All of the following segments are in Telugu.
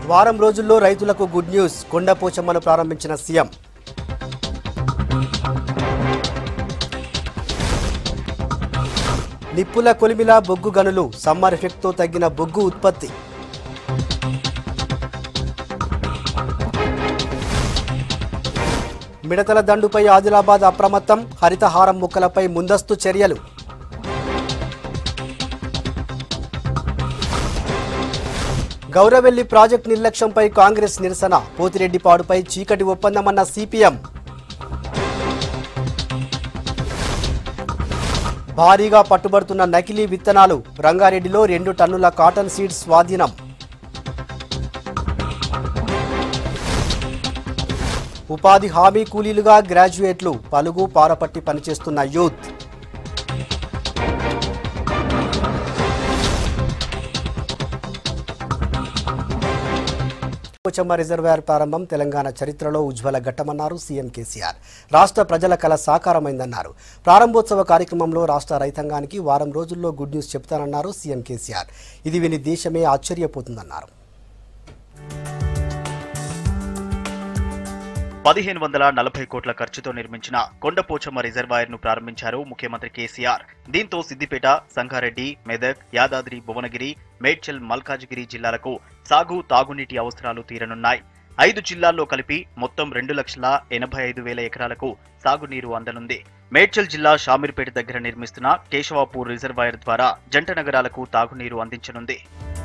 వారం రోజుల్లో రైతులకు గుడ్ న్యూస్ కొండపోచమ్మను ప్రారంభించిన సీఎం నిప్పుల కొలిమిల బొగ్గు గనులు సమ్మర్ ఎఫెక్ట్తో తగ్గిన బొగ్గు ఉత్పత్తి మిడతల దండుపై ఆదిలాబాద్ అప్రమత్తం హరితహారం ముక్కలపై ముందస్తు చర్యలు గౌరవెల్లి ప్రాజెక్టు నిర్లక్ష్యంపై కాంగ్రెస్ నిరసన పోతిరెడ్డిపాడుపై చీకటి ఒప్పందమన్న సిపిఎం భారీగా పట్టుబడుతున్న నకిలీ విత్తనాలు రంగారెడ్డిలో రెండు టన్నుల కాటన్ సీడ్స్ స్వాధీనం ఉపాధి హామీ కూలీలుగా గ్రాడ్యుయేట్లు పలుగు పారపట్టి పనిచేస్తున్న యూత్ పోచమ్మ రిజర్వాయర్ ప్రారంభం తెలంగాణ చరిత్రలో ఉజ్వల ఘట్టమన్నారు సీఎం కేసీఆర్ రాష్ట్ర ప్రజల కల సాకారమైందన్నారు ప్రారంభోత్సవ కార్యక్రమంలో రాష్ట్ర రైతాంగానికి వారం రోజుల్లో గుడ్ న్యూస్ చెప్తానన్నారు సీఎం కేసీఆర్ ఇది విని దేశమే ఆశ్చర్యపోతుందన్నారు పదిహేను వందల నలభై కోట్ల ఖర్చుతో నిర్మించిన కొండపోచమ్మ రిజర్వాయర్ ను ప్రారంభించారు ముఖ్యమంత్రి కేసీఆర్ దీంతో సిద్దిపేట సంగారెడ్డి మెదక్ యాదాద్రి భువనగిరి మేడ్చల్ మల్కాజిగిరి జిల్లాలకు సాగు తాగునీటి అవసరాలు తీరనున్నాయి ఐదు జిల్లాల్లో కలిపి మొత్తం రెండు లక్షల ఎనభై ఐదు వేల ఎకరాలకు సాగునీరు అందనుంది మేడ్చల్ జిల్లా షామీర్పేట దగ్గర నిర్మిస్తున్న కేశవాపూర్ రిజర్వాయర్ ద్వారా జంట నగరాలకు తాగునీరు అందించనుంది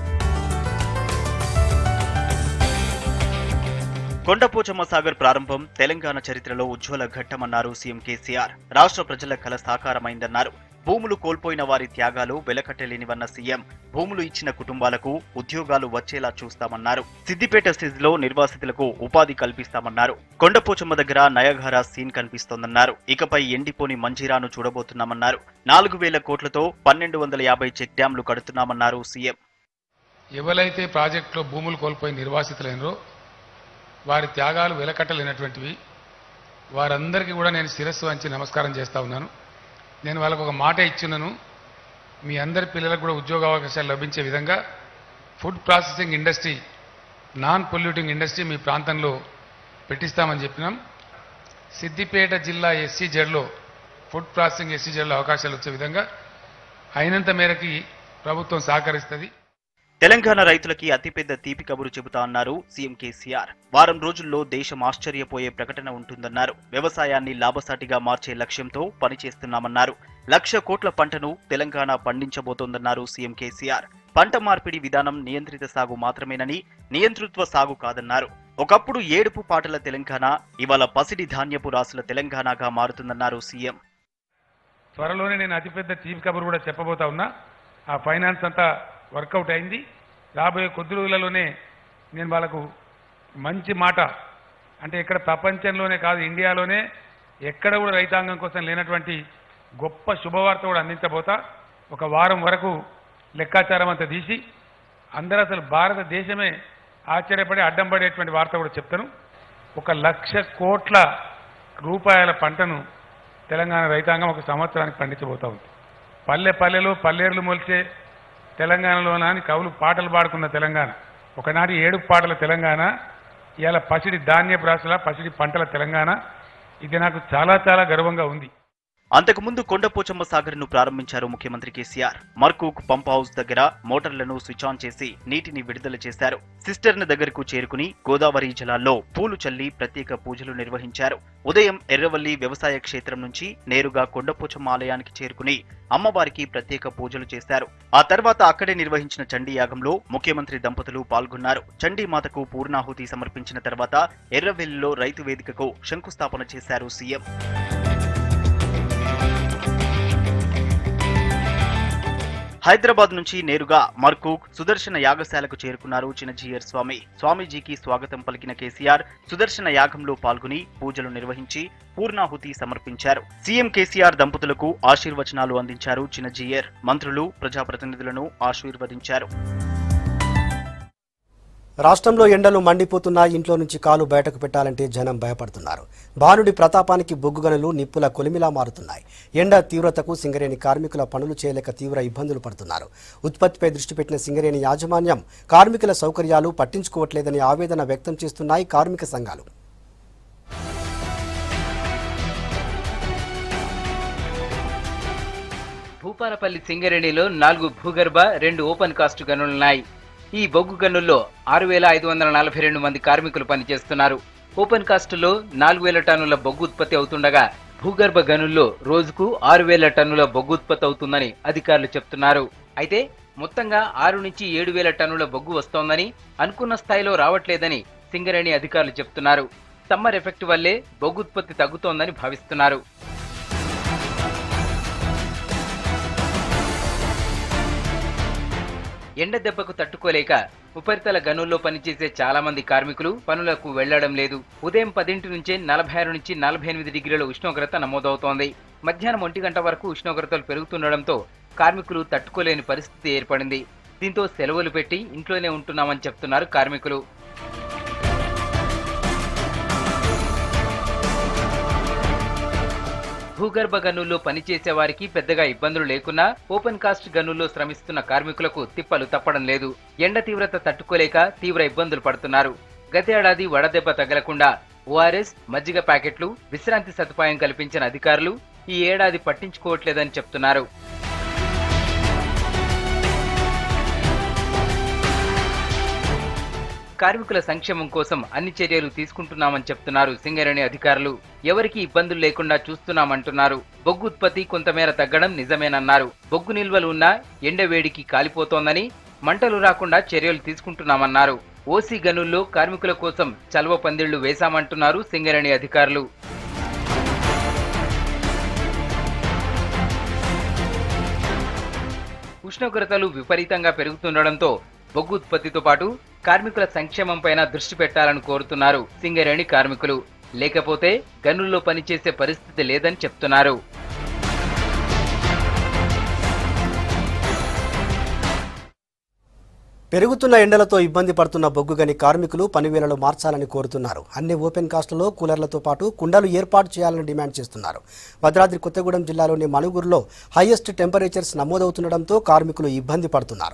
కొండపోచమ్మ సాగర్ ప్రారంభం తెలంగాణ చరిత్రలో ఉజ్వల ఘట్టమన్నారు సీఎం కేసీఆర్ రాష్ట్ర ప్రజల కల సాకారమైందన్నారు భూములు కోల్పోయిన వారి త్యాగాలు వెలకట్టలేనివన్న సీఎం భూములు ఇచ్చిన కుటుంబాలకు ఉద్యోగాలు వచ్చేలా చూస్తామన్నారు సిద్దిపేట స్థితిలో నిర్వాసితులకు ఉపాధి కల్పిస్తామన్నారు కొండపోచమ్మ దగ్గర నయగార సీన్ కనిపిస్తోందన్నారు ఇకపై ఎండిపోని మంజీరాను చూడబోతున్నామన్నారు నాలుగు వేల కోట్లతో పన్నెండు వందల యాభై చెక్ డ్యాంలు కడుతున్నామన్నారు సీఎం ఎవరైతే ప్రాజెక్టులో భూములు కోల్పోయి నిర్వాసితులైనరో వారి త్యాగాలు వెలకట్టలేనటువంటివి వారందరికీ కూడా నేను శిరస్సు వంచి నమస్కారం చేస్తా ఉన్నాను నేను వాళ్ళకు ఒక మాట ఇచ్చున్నాను మీ అందరి పిల్లలకు కూడా ఉద్యోగ అవకాశాలు లభించే విధంగా food processing industry non polluting industry మీ ప్రాంతంలో పెట్టిస్తామని చెప్పినాం సిద్దిపేట జిల్లా ఎస్సీ జెడ్లో ఫుడ్ ప్రాసెసింగ్ ఎస్సీ జెడ్లో అవకాశాలు వచ్చే విధంగా అయినంత మేరకి ప్రభుత్వం సహకరిస్తుంది తెలంగాణ రైతులకి అతిపెద్ద తీపి కబురు చెబుతా అన్నారు సీఎం కేసీఆర్ వారం రోజుల్లో దేశం ఆశ్చర్యపోయే ప్రకటన ఉంటుందన్నారు వ్యవసాయాన్ని లాభసాటిగా మార్చే లక్ష్యంతో పనిచేస్తున్నామన్నారు లక్ష కోట్ల పంటను తెలంగాణ పండించబోతోందన్నారు సీఎం కేసీఆర్ పంట మార్పిడి విధానం నియంత్రిత సాగు మాత్రమేనని నియంతృత్వ సాగు కాదన్నారు ఒకప్పుడు ఏడుపు పాటల తెలంగాణ ఇవాళ పసిడి ధాన్యపు రాసుల తెలంగాణగా మారుతుందన్నారు సీఎం త్వరలోనే నేను అతిపెద్ద చీఫ్ కబుర్ కూడా చెప్పబోతా ఉన్నా ఆ ఫైనాన్స్ అంతా వర్కౌట్ అయింది రాబోయే కొద్ది రోజులలోనే నేను వాళ్ళకు మంచి మాట అంటే ఇక్కడ ప్రపంచంలోనే కాదు ఇండియాలోనే ఎక్కడ కూడా రైతాంగం కోసం లేనటువంటి గొప్ప శుభవార్త కూడా అందించబోతా ఒక వారం వరకు లెక్కాచారం అంతా తీసి అందరూ అసలు భారతదేశమే ఆశ్చర్యపడి అడ్డం పడేటువంటి వార్త కూడా చెప్తాను ఒక లక్ష కోట్ల రూపాయల పంటను తెలంగాణ రైతాంగం ఒక సంవత్సరానికి పండించబోతా ఉంది పల్లె పల్లెలో పల్లేర్లు మొలిచే తెలంగాణలోన అని కవులు పాటలు పాడుకున్న తెలంగాణ ఒకనాటి ఏడు పాటల తెలంగాణ ఇవాళ పసిడి ధాన్యపు రాసుల పసిడి పంటల తెలంగాణ ఇది నాకు చాలా చాలా గర్వంగా ఉంది అంతకుముందు కొండపోచమ్మ సాగర్ ను ప్రారంభించారు ముఖ్యమంత్రి కేసీఆర్ మర్కూక్ పంప్ హౌస్ దగ్గర మోటార్లను స్విచ్ ఆన్ చేసి నీటిని విడుదల చేశారు సిస్టర్న్ దగ్గరకు చేరుకుని గోదావరి జలాల్లో పూలు చల్లి ప్రత్యేక పూజలు నిర్వహించారు ఉదయం ఎర్రవల్లి వ్యవసాయ క్షేత్రం నుంచి నేరుగా కొండపోచమ్మ ఆలయానికి చేరుకుని అమ్మవారికి ప్రత్యేక పూజలు చేశారు ఆ తర్వాత అక్కడే నిర్వహించిన చండీ యాగంలో ముఖ్యమంత్రి దంపతులు పాల్గొన్నారు చండీమాతకు పూర్ణాహుతి సమర్పించిన తర్వాత ఎర్రవెల్లిలో రైతు వేదికకు శంకుస్థాపన చేశారు సీఎం హైదరాబాద్ నుంచి నేరుగా మర్కూక్ సుదర్శన యాగశాలకు చేరుకున్నారు చిన్నజీయర్ స్వామి స్వామీజీకి స్వాగతం పలికిన కేసీఆర్ సుదర్శన యాగంలో పాల్గొని పూజలు నిర్వహించి పూర్ణాహుతి సమర్పించారు సీఎం కేసీఆర్ దంపతులకు ఆశీర్వచనాలు అందించారు చిన్నజీయర్ మంత్రులు ప్రజాప్రతినిధులను ఆశీర్వదించారు రాష్ట్రంలో ఎండలు మండిపోతున్నా ఇంట్లో నుంచి కాలు బయటకు పెట్టాలంటే జనం భయపడుతున్నారు భానుడి ప్రతాపానికి బొగ్గుగనులు నిప్పుల కొలిమిలా మారుతున్నాయి ఎండ తీవ్రతకు సింగరేణి కార్మికుల పనులు చేయలేక తీవ్ర ఇబ్బందులు పడుతున్నారు ఉత్పత్తిపై దృష్టి పెట్టిన సింగరేణి యాజమాన్యం కార్మికుల సౌకర్యాలు పట్టించుకోవట్లేదని ఆవేదన వ్యక్తం చేస్తున్నాయి కార్మిక సంఘాలు భూపాలపల్లి సింగరేణిలో నాలుగు భూగర్భ రెండు ఓపెన్ కాస్ట్ గనులున్నాయి ఈ బొగ్గు గనుల్లో ఆరు వేల ఐదు వందల నలభై రెండు మంది కార్మికులు పనిచేస్తున్నారు ఓపెన్ కాస్టులో నాలుగు వేల టన్నుల బొగ్గు ఉత్పత్తి అవుతుండగా భూగర్భ గనుల్లో రోజుకు ఆరు వేల టన్నుల బొగ్గు ఉత్పత్తి అవుతుందని అధికారులు చెప్తున్నారు అయితే మొత్తంగా ఆరు నుంచి ఏడు వేల టన్నుల బొగ్గు వస్తోందని అనుకున్న స్థాయిలో రావట్లేదని సింగరేణి అధికారులు చెప్తున్నారు సమ్మర్ ఎఫెక్ట్ వల్లే బొగ్గు ఉత్పత్తి తగ్గుతోందని భావిస్తున్నారు ఎండ దెబ్బకు తట్టుకోలేక ఉపరితల గనుల్లో పనిచేసే చాలా మంది కార్మికులు పనులకు వెళ్లడం లేదు ఉదయం పదింటి నుంచే నలభై ఆరు నుంచి నలభై ఎనిమిది డిగ్రీల ఉష్ణోగ్రత నమోదవుతోంది మధ్యాహ్నం ఒంటి గంట వరకు ఉష్ణోగ్రతలు పెరుగుతుండడంతో కార్మికులు తట్టుకోలేని పరిస్థితి ఏర్పడింది దీంతో సెలవులు పెట్టి ఇంట్లోనే ఉంటున్నామని చెప్తున్నారు కార్మికులు భూగర్భ గనుల్లో పనిచేసే వారికి పెద్దగా ఇబ్బందులు లేకున్నా ఓపెన్ కాస్ట్ గనుల్లో శ్రమిస్తున్న కార్మికులకు తిప్పలు తప్పడం లేదు ఎండ తీవ్రత తట్టుకోలేక తీవ్ర ఇబ్బందులు పడుతున్నారు గతేడాది వడదెబ్బ తగలకుండా ఓఆర్ఎస్ మజ్జిగ ప్యాకెట్లు విశ్రాంతి సదుపాయం కల్పించిన అధికారులు ఈ ఏడాది పట్టించుకోవట్లేదని చెప్తున్నారు కార్మికుల సంక్షేమం కోసం అన్ని చర్యలు తీసుకుంటున్నామని చెప్తున్నారు సింగరేణి అధికారులు ఎవరికి ఇబ్బందులు లేకుండా చూస్తున్నామంటున్నారు బొగ్గు ఉత్పత్తి కొంతమేర తగ్గడం నిజమేనన్నారు బొగ్గు నిల్వలు ఉన్నా ఎండ వేడికి కాలిపోతోందని మంటలు రాకుండా చర్యలు తీసుకుంటున్నామన్నారు ఓసీ గనుల్లో కార్మికుల కోసం చల్వ పందిళ్లు వేశామంటున్నారు సింగరేణి అధికారులు ఉష్ణోగ్రతలు విపరీతంగా పెరుగుతుండడంతో బొగ్గు ఉత్పత్తితో పాటు కార్మికుల సంక్షేమంపైన దృష్టి పెట్టాలని కోరుతున్నారు సింగరేణి కార్మికులు లేకపోతే గనుల్లో పనిచేసే పరిస్థితి లేదని చెప్తున్నారు పెరుగుతున్న ఎండలతో ఇబ్బంది పడుతున్న బొగ్గుగని కార్మికులు పనివేళలు మార్చాలని కోరుతున్నారు అన్ని ఓపెన్ కాస్టులో కూలర్లతో పాటు కుండలు ఏర్పాటు చేయాలని డిమాండ్ చేస్తున్నారు భద్రాద్రి కొత్తగూడెం జిల్లాలోని మణుగూరులో హైయెస్ట్ టెంపరేచర్స్ నమోదవుతుండడంతో కార్మికులు ఇబ్బంది పడుతున్నారు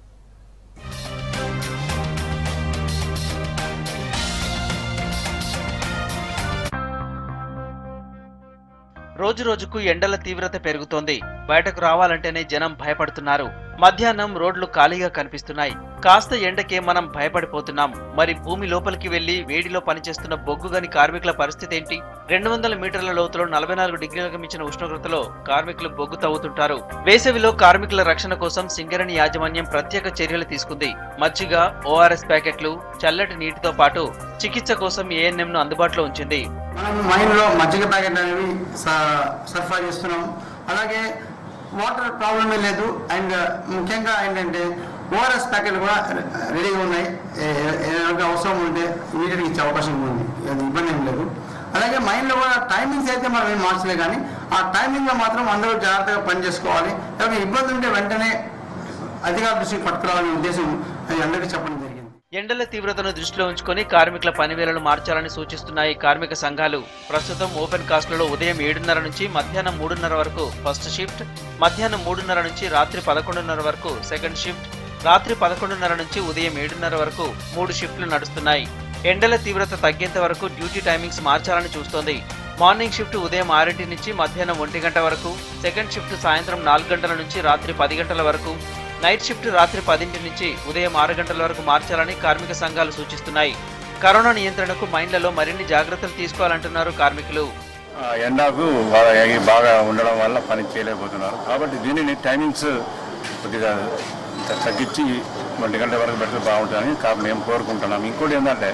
రోజు రోజుకు ఎండల తీవ్రత పెరుగుతోంది బయటకు రావాలంటేనే జనం భయపడుతున్నారు మధ్యాహ్నం రోడ్లు ఖాళీగా కనిపిస్తున్నాయి కాస్త ఎండకే మనం భయపడిపోతున్నాం మరి భూమి లోపలికి వెళ్లి వేడిలో పనిచేస్తున్న బొగ్గుగని కార్మికుల పరిస్థితి ఏంటి రెండు వందల మీటర్ల లోతులో నలభై నాలుగు డిగ్రీలకు మించిన ఉష్ణోగ్రతలో కార్మికులు బొగ్గు తవ్వుతుంటారు వేసవిలో కార్మికుల రక్షణ కోసం సింగరణి యాజమాన్యం ప్రత్యేక చర్యలు తీసుకుంది మజ్జిగ ఓఆర్ఎస్ ప్యాకెట్లు చల్లటి నీటితో పాటు చికిత్స కోసం ఏఎన్ఎం ను అందుబాటులో ఉంచింది మనం మైండ్లో మజ్జిగ ప్యాకెట్ అనేవి స- సరఫరా చేస్తున్నాం అలాగే వాటర్ ప్రాబ్లమే లేదు అండ్ ముఖ్యంగా ఏంటంటే ఓఆర్ఎస్ ప్యాకెట్ కూడా రె- రెడీగా ఉన్నాయి ఏ- ఏ- ఏదైనా అవసరం ఉంటే ఇమీడియట్గా ఇచ్చే అవకాశం ఉంది అది ఇబ్బంది ఏం లేదు అలాగే మైండ్లో కూడా టైమింగ్స్ అయితే మనం ఏం మార్చలే కానీ ఆ టైమింగ్లో మాత్రం అందరూ జాగ్రత్తగా పని చేసుకోవాలి ఏమైనా ఇబ్బంది ఉంటే వెంటనే అధికార దృష్టికి పట్టుకురావాలనే ఉద్దేశం అది అందరికీ చెప్పడం జరిగింది ఎండల తీవ్రతను దృష్టిలో ఉంచుకొని కార్మికుల పనివేళను మార్చాలని సూచిస్తున్నాయి కార్మిక సంఘాలు ప్రస్తుతం ఓపెన్ కాస్ట్లలో ఉదయం ఏడున్నర నుంచి మధ్యాహ్నం మూడున్నర వరకు ఫస్ట్ షిఫ్ట్ మధ్యాహ్నం మూడున్నర నుంచి రాత్రి పదకొండున్నర వరకు సెకండ్ షిఫ్ట్ రాత్రి పదకొండున్నర నుంచి ఉదయం ఏడున్నర వరకు మూడు షిఫ్ట్లు నడుస్తున్నాయి ఎండల తీవ్రత తగ్గేంత వరకు డ్యూటీ టైమింగ్స్ మార్చాలని చూస్తోంది మార్నింగ్ షిఫ్ట్ ఉదయం ఆరింటి నుంచి మధ్యాహ్నం ఒంటి గంట వరకు సెకండ్ షిఫ్ట్ సాయంత్రం నాలుగు గంటల నుంచి రాత్రి పది గంటల వరకు నైట్ షిఫ్ట్ రాత్రి పదింటి నుంచి ఉదయం ఆరు గంటల వరకు మార్చాలని కార్మిక సంఘాలు సూచిస్తున్నాయి కరోనా నియంత్రణకు మైండ్లలో మరిన్ని జాగ్రత్తలు తీసుకోవాలంటున్నారు కార్మికులు ఆ ఎండకు బాగా ఎగి బాగా ఉండడం వల్ల పని చేయలేకపోతున్నారు కాబట్టి దీనిని టైమింగ్స్ కొద్దిగా త- తగ్గించి ఒంటి గంట వరకు పెడితే బాగుంటుందని కా- మేము కోరుకుంటున్నాం ఇంకోటి ఏంటంటే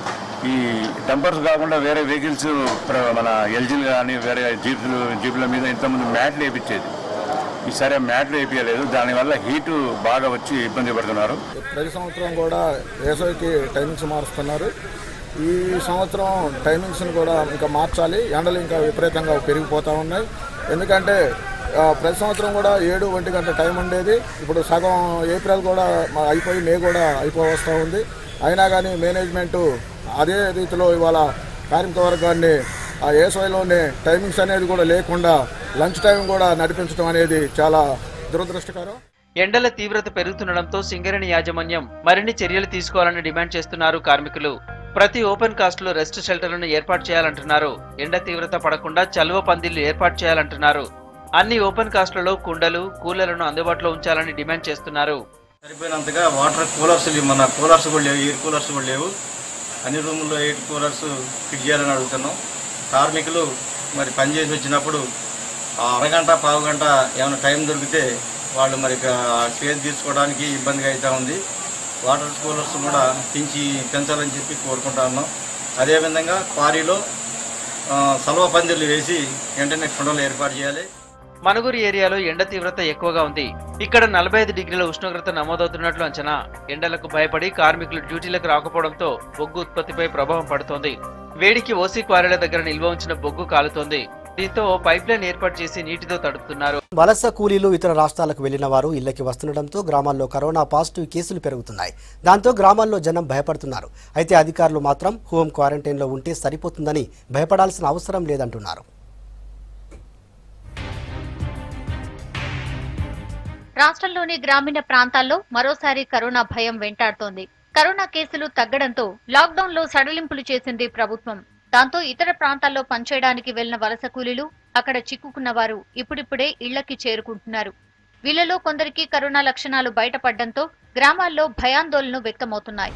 ఈ డంపర్స్ కాకుండా వేరే వెహికల్స్ ప్ర- మన ఎల్జీలు కానీ వేరే జీప్లు జీపుల మీద ఇంతకుముందు మ్యాట్లు వేయించేది ఈసారి ఆ మ్యాట్లు వేయించలేదు దానివల్ల హీటు బాగా వచ్చి ఇబ్బంది పడుతున్నారు ప్రతి సంవత్సరం కూడా వేసవికి టైమింగ్స్ మారుస్తున్నారు ఈ సంవత్సరం టైమింగ్స్ని కూడా ఇంకా మార్చాలి ఎండలు ఇంకా విపరీతంగా పెరిగిపోతూ ఉన్నాయి ఎందుకంటే ఆ, ప్రతి సంవత్సరం కూడా ఏడు ఒంటి గంట టైం ఉండేది ఇప్పుడు సగం ఏప్రిల్ కూడా మ- అయిపోయి మే కూడా అయిపోవస్తూ ఉంది అయినా కానీ మేనేజ్మెంటు అదే రీతిలో ఇవాళ కార్మిక వర్గాన్ని ఆ ఏసైలోనే టైమింగ్స్ అనేది కూడా లేకుండా లంచ్ టైం కూడా నడిపించడం అనేది చాలా దురదృష్టకరం ఎండల తీవ్రత పెరుగుతుండడంతో సింగరేణి యాజమాన్యం మరిన్ని చర్యలు తీసుకోవాలని డిమాండ్ చేస్తున్నారు కార్మికులు ప్రతి ఓపెన్ కాస్ట్ లో రెస్ట్ షెల్టర్లను ఏర్పాటు చేయాలంటున్నారు ఎండ తీవ్రత పడకుండా చలువ పందిళ్లు ఏర్పాటు చేయాలంటున్నారు అన్ని ఓపెన్ కాస్ట్లలో కుండలు కూలర్లను అందుబాటులో ఉంచాలని డిమాండ్ చేస్తున్నారు సరిపోయినంతగా వాటర్ కూలర్స్ లేవు మన కూలర్స్ కూడా లేవు ఎయిర్ కూలర్స్ కూడా లేవు అన్ని రూముల్లో ఎయిర్ కూలర్స్ ఫిట్ చేయాలని అడుగుతున్నాం కార్మికులు మరి పని చేసి వచ్చినప్పుడు ఆ అరగంట పావు గంట ఏమైనా టైం దొరికితే వాళ్ళు మరి స్పేస్ తీసుకోవడానికి ఇబ్బందిగా అవుతా ఉంది వాటర్ కూలర్స్ కూడా పెంచి పెంచాలని చెప్పి కోరుకుంటా ఉన్నాం అదేవిధంగా క్వారీలో ఆ, సలవ పందిర్లు వేసి వెంటనే కుండలు ఏర్పాటు చేయాలి మనుగురు ఏరియాలో ఎండ తీవ్రత ఎక్కువగా ఉంది ఇక్కడ నలభై ఐదు డిగ్రీల ఉష్ణోగ్రత నమోదవుతున్నట్లు అంచనా ఎండలకు భయపడి కార్మికులు డ్యూటీలకు రాకపోవడంతో బొగ్గు ఉత్పత్తిపై ప్రభావం పడుతోంది వేడికి ఓసీ క్వారీల దగ్గర నిల్వ ఉంచిన బొగ్గు కాలుతోంది దీంతో ఓ పైప్ లైన్ ఏర్పాటు చేసి నీటితో తడుపుతున్నారు వలస కూలీలు ఇతర రాష్ట్రాలకు వెళ్లిన వారు ఇళ్లకి వస్తుండటంతో గ్రామాల్లో కరోనా పాజిటివ్ కేసులు పెరుగుతున్నాయి దాంతో గ్రామాల్లో జనం భయపడుతున్నారు అయితే అధికారులు మాత్రం హోం క్వారంటైన్లో ఉంటే సరిపోతుందని భయపడాల్సిన అవసరం లేదంటున్నారు రాష్ట్రంలోని గ్రామీణ ప్రాంతాల్లో మరోసారి కరోనా భయం వెంటాడుతోంది కరోనా కేసులు తగ్గడంతో లాక్డౌన్ లో సడలింపులు చేసింది ప్రభుత్వం దాంతో ఇతర ప్రాంతాల్లో పనిచేయడానికి వెళ్లిన వలస కూలీలు అక్కడ చిక్కుకున్న వారు ఇప్పుడిప్పుడే ఇళ్లకి చేరుకుంటున్నారు వీళ్లలో కొందరికి కరోనా లక్షణాలు బయటపడడంతో గ్రామాల్లో భయాందోళనలు వ్యక్తమవుతున్నాయి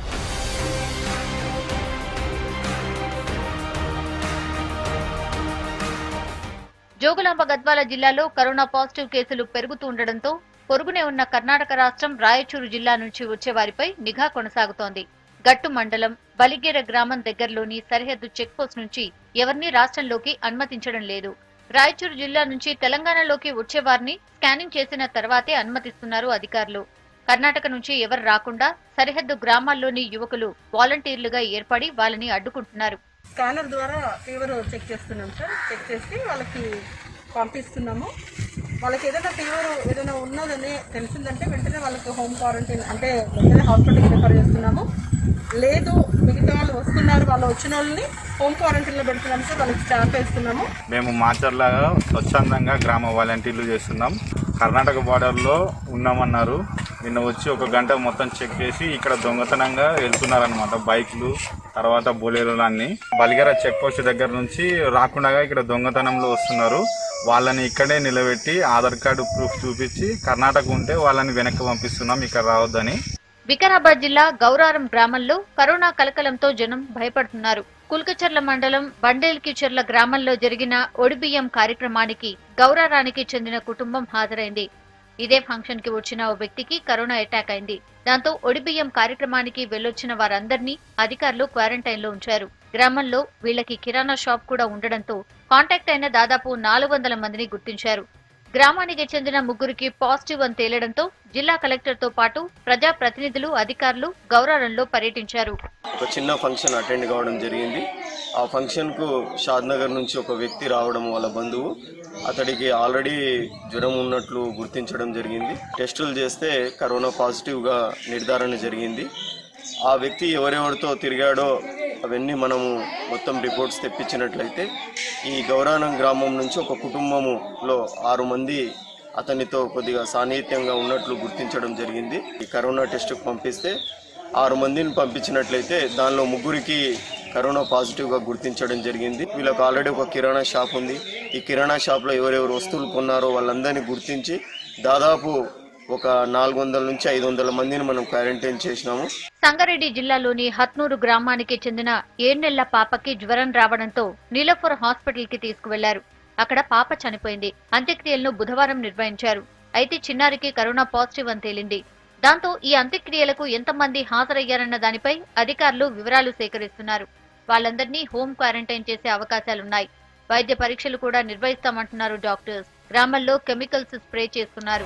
జోగులాంబ గద్వాల జిల్లాలో కరోనా పాజిటివ్ కేసులు పెరుగుతూ ఉండడంతో పొరుగునే ఉన్న కర్ణాటక రాష్ట్రం రాయచూరు జిల్లా నుంచి వచ్చే వారిపై నిఘా కొనసాగుతోంది గట్టు మండలం బలిగేర గ్రామం దగ్గరలోని సరిహద్దు చెక్పోస్ట్ నుంచి ఎవరినీ రాష్ట్రంలోకి అనుమతించడం లేదు రాయచూరు జిల్లా నుంచి తెలంగాణలోకి వచ్చే వారిని స్కానింగ్ చేసిన తర్వాతే అనుమతిస్తున్నారు అధికారులు కర్ణాటక నుంచి ఎవరు రాకుండా సరిహద్దు గ్రామాల్లోని యువకులు వాలంటీర్లుగా ఏర్పడి వాళ్ళని అడ్డుకుంటున్నారు స్కానర్ ద్వారా ఫీవర్ చెక్ చేస్తున్నాం సార్ చెక్ చేసి వాళ్ళకి పంపిస్తున్నాము వాళ్ళకి ఏదైనా ఫీవర్ ఏదైనా ఉన్నదని తెలిసిందంటే వెంటనే వాళ్ళకి హోమ్ క్వారంటైన్ అంటే వెంటనే హాస్పిటల్కి రిఫర్ చేస్తున్నాము లేదు మిగతా వాళ్ళు వస్తున్నారు వాళ్ళు వచ్చిన వాళ్ళని హోమ్ క్వారంటైన్లో పెడుతున్నాము సార్ వాళ్ళకి స్టాంప్ వేస్తున్నాము మేము మాచర్లాగా స్వచ్ఛందంగా గ్రామ వాలంటీర్లు చేస్తున్నాం కర్ణాటక బార్డర్లో ఉన్నామన్నారు నిన్న వచ్చి ఒక గంట మొత్తం చెక్ చేసి ఇక్కడ దొంగతనంగా వెళ్తున్నారనమాట బైక్లు తర్వాత బొలేరోలు అన్ని బలిగర చెక్ పోస్ట్ దగ్గర నుంచి రాకుండా ఇక్కడ దొంగతనంలో వస్తున్నారు వాళ్ళని ఇక్కడే నిలబెట్టి ఆధార్ కార్డు ప్రూఫ్ చూపించి కర్ణాటక ఉంటే వాళ్ళని వెనక్కి పంపిస్తున్నాం ఇక్కడ రావద్దని వికారాబాద్ జిల్లా గౌరారం గ్రామంలో కరోనా కలకలంతో జనం భయపడుతున్నారు కుల్కచర్ల మండలం బండేల్కిచెర్ల గ్రామంలో జరిగిన ఒడిబియ్యం కార్యక్రమానికి గౌరారానికి చెందిన కుటుంబం హాజరైంది ఇదే ఫంక్షన్ కి వచ్చిన ఓ వ్యక్తికి కరోనా అటాక్ అయింది దాంతో ఒడిబియ్యం కార్యక్రమానికి వెళ్ళొచ్చిన వారందరినీ అధికారులు క్వారంటైన్ లో ఉంచారు గ్రామంలో వీళ్ళకి కిరాణా షాప్ కూడా ఉండడంతో కాంటాక్ట్ అయిన దాదాపు నాలుగు వందల మందిని గుర్తించారు గ్రామానికి చెందిన ముగ్గురికి పాజిటివ్ అని తేలడంతో జిల్లా కలెక్టర్ తో పాటు ప్రజా ప్రతినిధులు అధికారులు గౌరారంలో పర్యటించారు ఒక చిన్న ఫంక్షన్ అటెండ్ కావడం జరిగింది ఆ ఫంక్షన్కు షాద్నగర్ నుంచి ఒక వ్యక్తి రావడం వాళ్ళ బంధువు అతడికి ఆల్రెడీ జ్వరం ఉన్నట్లు గుర్తించడం జరిగింది టెస్టులు చేస్తే కరోనా పాజిటివ్గా నిర్ధారణ జరిగింది ఆ వ్యక్తి ఎవరెవరితో తిరిగాడో అవన్నీ మనము మొత్తం రిపోర్ట్స్ తెప్పించినట్లయితే ఈ గౌరానం గ్రామం నుంచి ఒక కుటుంబములో ఆరు మంది అతనితో కొద్దిగా సాన్నిహిత్యంగా ఉన్నట్లు గుర్తించడం జరిగింది ఈ కరోనా టెస్ట్కు పంపిస్తే ఆరు మందిని పంపించినట్లయితే దానిలో ముగ్గురికి కరోనా పాజిటివ్గా గుర్తించడం జరిగింది వీళ్ళకి ఆల్రెడీ ఒక కిరాణా షాప్ ఉంది ఈ కిరాణా షాప్లో ఎవరెవరు వస్తువులు కొన్నారో వాళ్ళందరినీ గుర్తించి దాదాపు ఒక నాలుగు వందల నుంచి ఐదు వందల మందిని మనం క్వారంటైన్ చేసినాము సంగారెడ్డి జిల్లాలోని హత్నూరు గ్రామానికి చెందిన ఏడ్నెళ్ల పాపకి జ్వరం రావడంతో నీలపుర హాస్పిటల్ కి తీసుకువెళ్లారు అక్కడ పాప చనిపోయింది అంత్యక్రియలను బుధవారం నిర్వహించారు అయితే చిన్నారికి కరోనా పాజిటివ్ అని తేలింది దాంతో ఈ అంత్యక్రియలకు ఎంతమంది హాజరయ్యారన్న దానిపై అధికారులు వివరాలు సేకరిస్తున్నారు వాళ్ళందరినీ హోం క్వారంటైన్ చేసే అవకాశాలున్నాయి వైద్య పరీక్షలు కూడా నిర్వహిస్తామంటున్నారు డాక్టర్స్ గ్రామాల్లో కెమికల్స్ స్ప్రే చేస్తున్నారు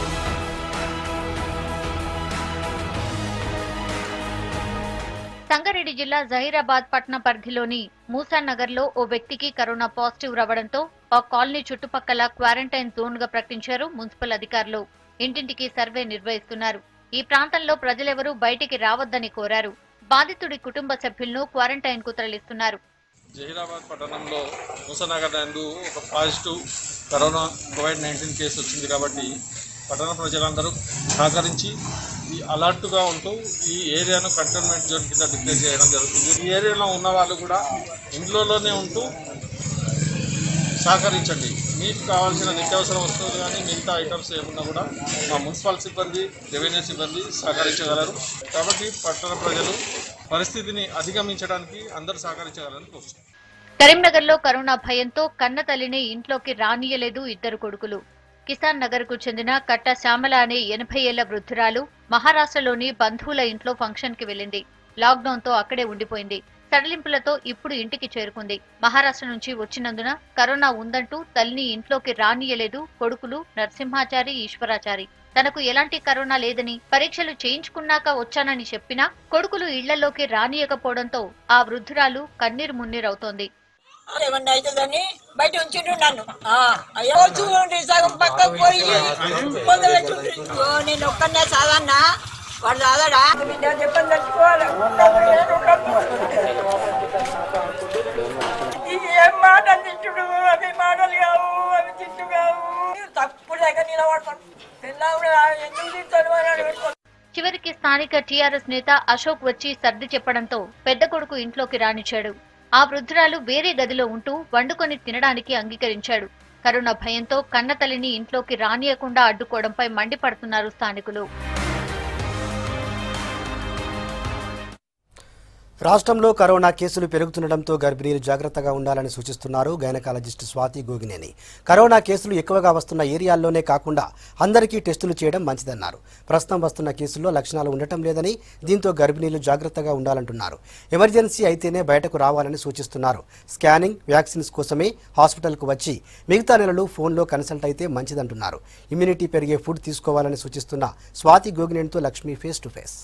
సంగారెడ్డి జిల్లా జహీరాబాద్ పట్టణ పరిధిలోని మూసానగర్ లో ఓ వ్యక్తికి కరోనా పాజిటివ్ రావడంతో ఆ కాలనీ చుట్టుపక్కల క్వారంటైన్ జోన్ గా ప్రకటించారు మున్సిపల్ అధికారులు ఇంటింటికి సర్వే నిర్వహిస్తున్నారు ఈ ప్రాంతంలో ప్రజలెవరూ బయటికి రావద్దని కోరారు బాధితుడి కుటుంబ సభ్యులను క్వారంటైన్ కు తరలిస్తున్నారు జహీరాబాద్ పట్టణంలో మూసనగర్ నందు ఒక positive corona covid nineteen case వచ్చింది కాబట్టి పట్టణ ప్రజలందరూ సహకరించి ఈ అలర్ట్గా ఉంటూ ఈ ఏరియాను కంటైన్మెంట్ జోన్ కింద డిక్లేర్ చేయడం జరుగుతుంది ఈ ఏరియాలో ఉన్న వాళ్ళు కూడా ఇంట్లోనే ఉంటూ సహకరించండి మీకు కావాల్సిన నిత్యావసర వస్తువులు కానీ మిగతా ఐటమ్స్ ఏమున్నా కూడా మా మున్సిపల్ సిబ్బంది రెవెన్యూ సిబ్బంది సహకరించగలరు కాబట్టి పట్టణ ప్రజలు పరిస్థితిని అధిగమించడానికి అందరూ సహకరించగలరని కోరుతున్నాను కరీంనగర్ లో కరోనా భయంతో కన్న తల్లిని ఇంట్లోకి రానియలేదు ఇద్దరు కొడుకులు కిసాన్ నగర్ కు చెందిన కట్ట శ్యామల అనే ఎనభై ఏళ్ల వృద్ధురాలు మహారాష్ట్రలోని బంధువుల ఇంట్లో ఫంక్షన్ కి వెళ్ళింది లాక్డౌన్ తో అక్కడే ఉండిపోయింది సడలింపులతో ఇప్పుడు ఇంటికి చేరుకుంది మహారాష్ట్ర నుంచి వచ్చినందున కరోనా ఉందంటూ తల్లిని ఇంట్లోకి రానియలేదు కొడుకులు నరసింహాచారి ఈశ్వరాచారి తనకు ఎలాంటి కరోనా లేదని పరీక్షలు చేయించుకున్నాక వచ్చానని చెప్పినా కొడుకులు ఇళ్లలోకి రానియకపోవడంతో ఆ వృద్ధురాలు కన్నీరు మున్నీరవుతోంది ఏమన్నా అవుతుందని బయట ఉంచుండ్రు నన్ను ఆ, అయ్యో చూడండి సగం పక్కకు పోయి మొదలెట్టుండ్రి ఓ, నేను ఒక్కనే సాదన్నా వాడు సాదడా బిడ్డ చెప్పని తట్టుకోవాలి ఇది ఏం మాటలు తిట్టుడు అవి మాటలు కావు అవి తిట్టు కావు తప్పుడు దగ్గర నిలబడతాను పిల్లలు ఎందుకు తింటారు అని అడుగుతాను చివరికి స్థానిక టీఆర్ఎస్ నేత అశోక్ వచ్చి సర్ది చెప్పడంతో పెద్ద కొడుకు ఇంట్లోకి రానిచ్చాడు ఆ వృద్ధురాలు వేరే గదిలో ఉంటూ వండుకొని తినడానికి అంగీకరించాడు కరోనా భయంతో కన్న తల్లిని ఇంట్లోకి రానియకుండా అడ్డుకోవడంపై మండిపడుతున్నారు స్థానికులు రాష్ట్రంలో కరోనా కేసులు పెరుగుతుండటంతో గర్భిణీలు జాగ్రత్తగా ఉండాలని సూచిస్తున్నారు గైనకాలజిస్ట్ స్వాతి గోగినేని కరోనా కేసులు ఎక్కువగా వస్తున్న ఏరియాల్లోనే కాకుండా అందరికీ టెస్టులు చేయడం మంచిదన్నారు ప్రస్తుతం వస్తున్న కేసుల్లో లక్షణాలు ఉండటం లేదని దీంతో గర్భిణీలు జాగ్రత్తగా ఉండాలంటున్నారు ఎమర్జెన్సీ అయితేనే బయటకు రావాలని సూచిస్తున్నారు స్కానింగ్ వ్యాక్సిన్స్ కోసమే హాస్పిటల్కు వచ్చి మిగతా నెలలు ఫోన్లో కన్సల్ట్ అయితే మంచిదంటున్నారు ఇమ్యూనిటీ పెరిగే ఫుడ్ తీసుకోవాలని సూచిస్తున్న స్వాతి గోగినేనితో లక్ష్మి ఫేస్ టు ఫేస్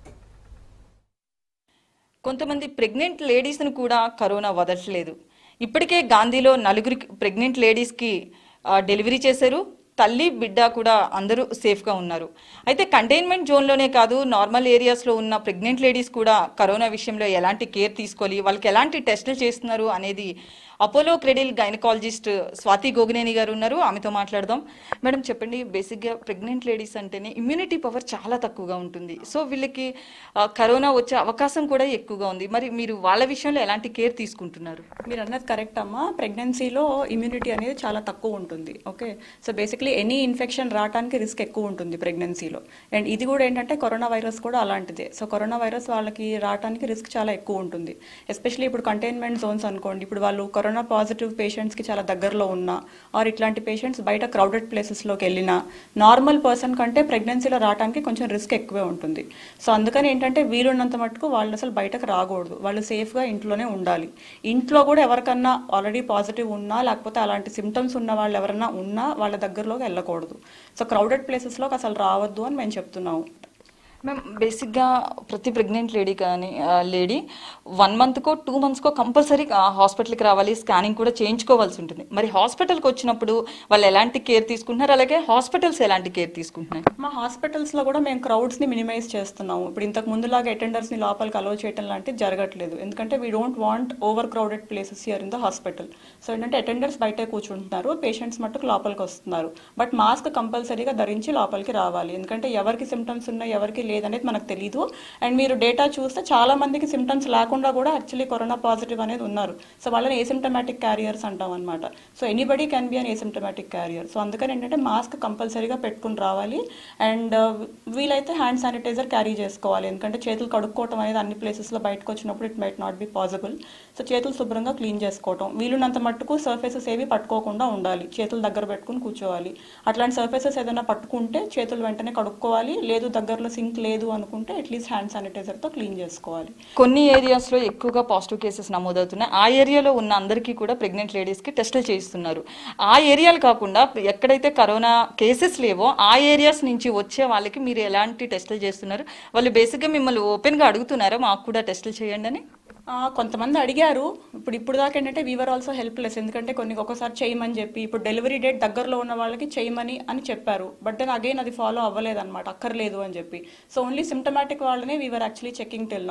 కొంతమంది ప్రెగ్నెంట్ లేడీస్ను కూడా కరోనా వదలట్లేదు ఇప్పటికే గాంధీలో నలుగురికి ప్రెగ్నెంట్ లేడీస్కి ఆ, డెలివరీ చేశారు తల్లి బిడ్డ కూడా అందరూ సేఫ్గా ఉన్నారు అయితే కంటైన్మెంట్ జోన్లోనే కాదు నార్మల్ ఏరియాస్లో ఉన్న ప్రెగ్నెంట్ లేడీస్ కూడా కరోనా విషయంలో ఎలాంటి కేర్ తీసుకోవాలి వాళ్ళకి ఎలాంటి టెస్టులు చేస్తున్నారు అనేది Apollo Cradle gynaecologist Swathi Gogineni garu ఉన్నారు ఆమెతో మాట్లాడదాం మేడం చెప్పండి బేసిక్గా ప్రెగ్నెంట్ లేడీస్ అంటేనే ఇమ్యూనిటీ పవర్ చాలా తక్కువగా ఉంటుంది సో వీళ్ళకి ఆ, కరోనా వచ్చే అవకాశం కూడా ఎక్కువగా ఉంది మరి మీరు వాళ్ళ విషయంలో ఎలాంటి కేర్ తీసుకుంటున్నారు మీరు అన్నది కరెక్ట్ అమ్మా ప్రెగ్నెన్సీలో ఇమ్యూనిటీ అనేది చాలా తక్కువ ఉంటుంది okay so basically any infection రావడానికి రిస్క్ ఎక్కువ ఉంటుంది ప్రెగ్నెన్సీలో అండ్ ఇది కూడా ఏంటంటే కరోనా వైరస్ కూడా అలాంటిదే సో కరోనా వైరస్ వాళ్ళకి రావడానికి రిస్క్ చాలా ఎక్కువ ఉంటుంది ఎస్పెషల్లీ ఇప్పుడు కంటైన్మెంట్ జోన్స్ అనుకోండి ఇప్పుడు వాళ్ళు కరోనా పాజిటివ్ పేషెంట్స్కి చాలా దగ్గరలో ఉన్నా ఆర్ ఇట్లాంటి పేషెంట్స్ బయట క్రౌడెడ్ ప్లేసెస్లోకి వెళ్ళినా నార్మల్ పర్సన్ కంటే ప్రెగ్నెన్సీలో రావడానికి కొంచెం రిస్క్ ఎక్కువే ఉంటుంది సో అందుకని ఏంటంటే వీలున్నంత మటుకు వాళ్ళు అసలు బయటకు రాకూడదు వాళ్ళు సేఫ్గా ఇంట్లోనే ఉండాలి ఇంట్లో కూడా ఎవరికన్నా ఆల్రెడీ పాజిటివ్ ఉన్నా లేకపోతే అలాంటి సిమ్టమ్స్ ఉన్న వాళ్ళు ఎవరన్నా ఉన్నా వాళ్ళ దగ్గరలోకి వెళ్ళకూడదు సో క్రౌడెడ్ ప్లేసెస్లోకి అసలు రావద్దు అని మేము చెప్తున్నాము మ్యామ్ బేసిక్గా ప్రతి ప్రెగ్నెంట్ లేడీ కానీ లేడీ వన్ మంత్కో టూ మంత్స్కో కంపల్సరీ హాస్పిటల్కి రావాలి స్కానింగ్ కూడా చేయించుకోవాల్సి ఉంటుంది మరి హాస్పిటల్కి వచ్చినప్పుడు వాళ్ళు ఎలాంటి కేర్ తీసుకుంటున్నారు అలాగే హాస్పిటల్స్ ఎలాంటి కేర్ తీసుకుంటున్నాయి మా హాస్పిటల్స్లో కూడా మేము క్రౌడ్స్ని మినిమైజ్ చేస్తున్నాము ఇప్పుడు ఇంతకు ముందులాగా అటెండర్స్ని లోపలికి అలో చేయడం లాంటిది జరగట్లేదు ఎందుకంటే we don't want over crowded places here in the hospital so ఏంటంటే అటెండర్స్ బయటే కూర్చుంటున్నారు పేషెంట్స్ మట్టుకు లోపలికి వస్తున్నారు బట్ మాస్క్ కంపల్సరీగా ధరించి లోపలికి రావాలి ఎందుకంటే ఎవరికి సిమ్టమ్స్ ఉన్నాయి ఎవరికి లేదనేది మనకు తెలియదు అండ్ మీరు డేటా చూస్తే చాలా మందికి సిమ్టమ్స్ లేకుండా కూడా యాక్చువల్లీ కరోనా పాజిటివ్ అనేది ఉన్నారు సో వాళ్ళని ఏసిమ్టమాటిక్ క్యారియర్స్ అంటాం అనమాట so anybody can be an asymptomatic carrier so అందుకని ఏంటంటే మాస్క్ కంపల్సరీగా పెట్టుకుని రావాలి అండ్ వీలైతే హ్యాండ్ శానిటైజర్ క్యారీ చేసుకోవాలి ఎందుకంటే చేతులు కడుక్కోవటం అనేది అన్ని ప్లేసెస్లో బయటకు వచ్చినప్పుడు it might not be possible so చేతులు శుభ్రంగా క్లీన్ చేసుకోవటం వీలున్నంత మట్టుకు సర్ఫేసెస్ ఏవి పట్టుకోకుండా ఉండాలి చేతులు దగ్గర పెట్టుకుని కూర్చోవాలి అట్లాంటి సర్ఫేసెస్ ఏదైనా పట్టుకుంటే చేతులు వెంటనే కడుక్కోవాలి లేదు దగ్గరలో సింక్ లేదు అనుకుంటే అట్లీస్ట్ హ్యాండ్ శానిటైజర్తో క్లీన్ చేసుకోవాలి కొన్ని ఏరియాస్లో ఎక్కువగా పాజిటివ్ కేసెస్ నమోదవుతున్నాయి ఆ ఏరియాలో ఉన్న అందరికీ కూడా ప్రెగ్నెంట్ లేడీస్కి టెస్టులు చేయిస్తున్నారు ఆ ఏరియాలు కాకుండా ఎక్కడైతే కరోనా కేసెస్ లేవో ఆ ఏరియాస్ నుంచి వచ్చే వాళ్ళకి మీరు ఎలాంటి టెస్టులు చేస్తున్నారు వాళ్ళు బేసిక్గా మిమ్మల్ని ఓపెన్గా అడుగుతున్నారా మాకు కూడా టెస్టులు చేయండి అని ఆ, కొంతమంది అడిగారు ఇప్పుడు ఇప్పుడు దాకా ఏంటంటే వీవర్ ఆల్సో హెల్ప్లెస్ ఎందుకంటే కొన్ని ఒక్కొక్కసారి చేయమని చెప్పి ఇప్పుడు డెలివరీ డేట్ దగ్గరలో ఉన్న వాళ్ళకి చేయమని అని చెప్పారు బట్ దెన్ అగైన్ అది ఫాలో అవ్వలేదు అనమాట అక్కర్లేదు అని చెప్పి సో ఓన్లీ సిమ్టమాటిక్ వాళ్ళనే we were actually checking till now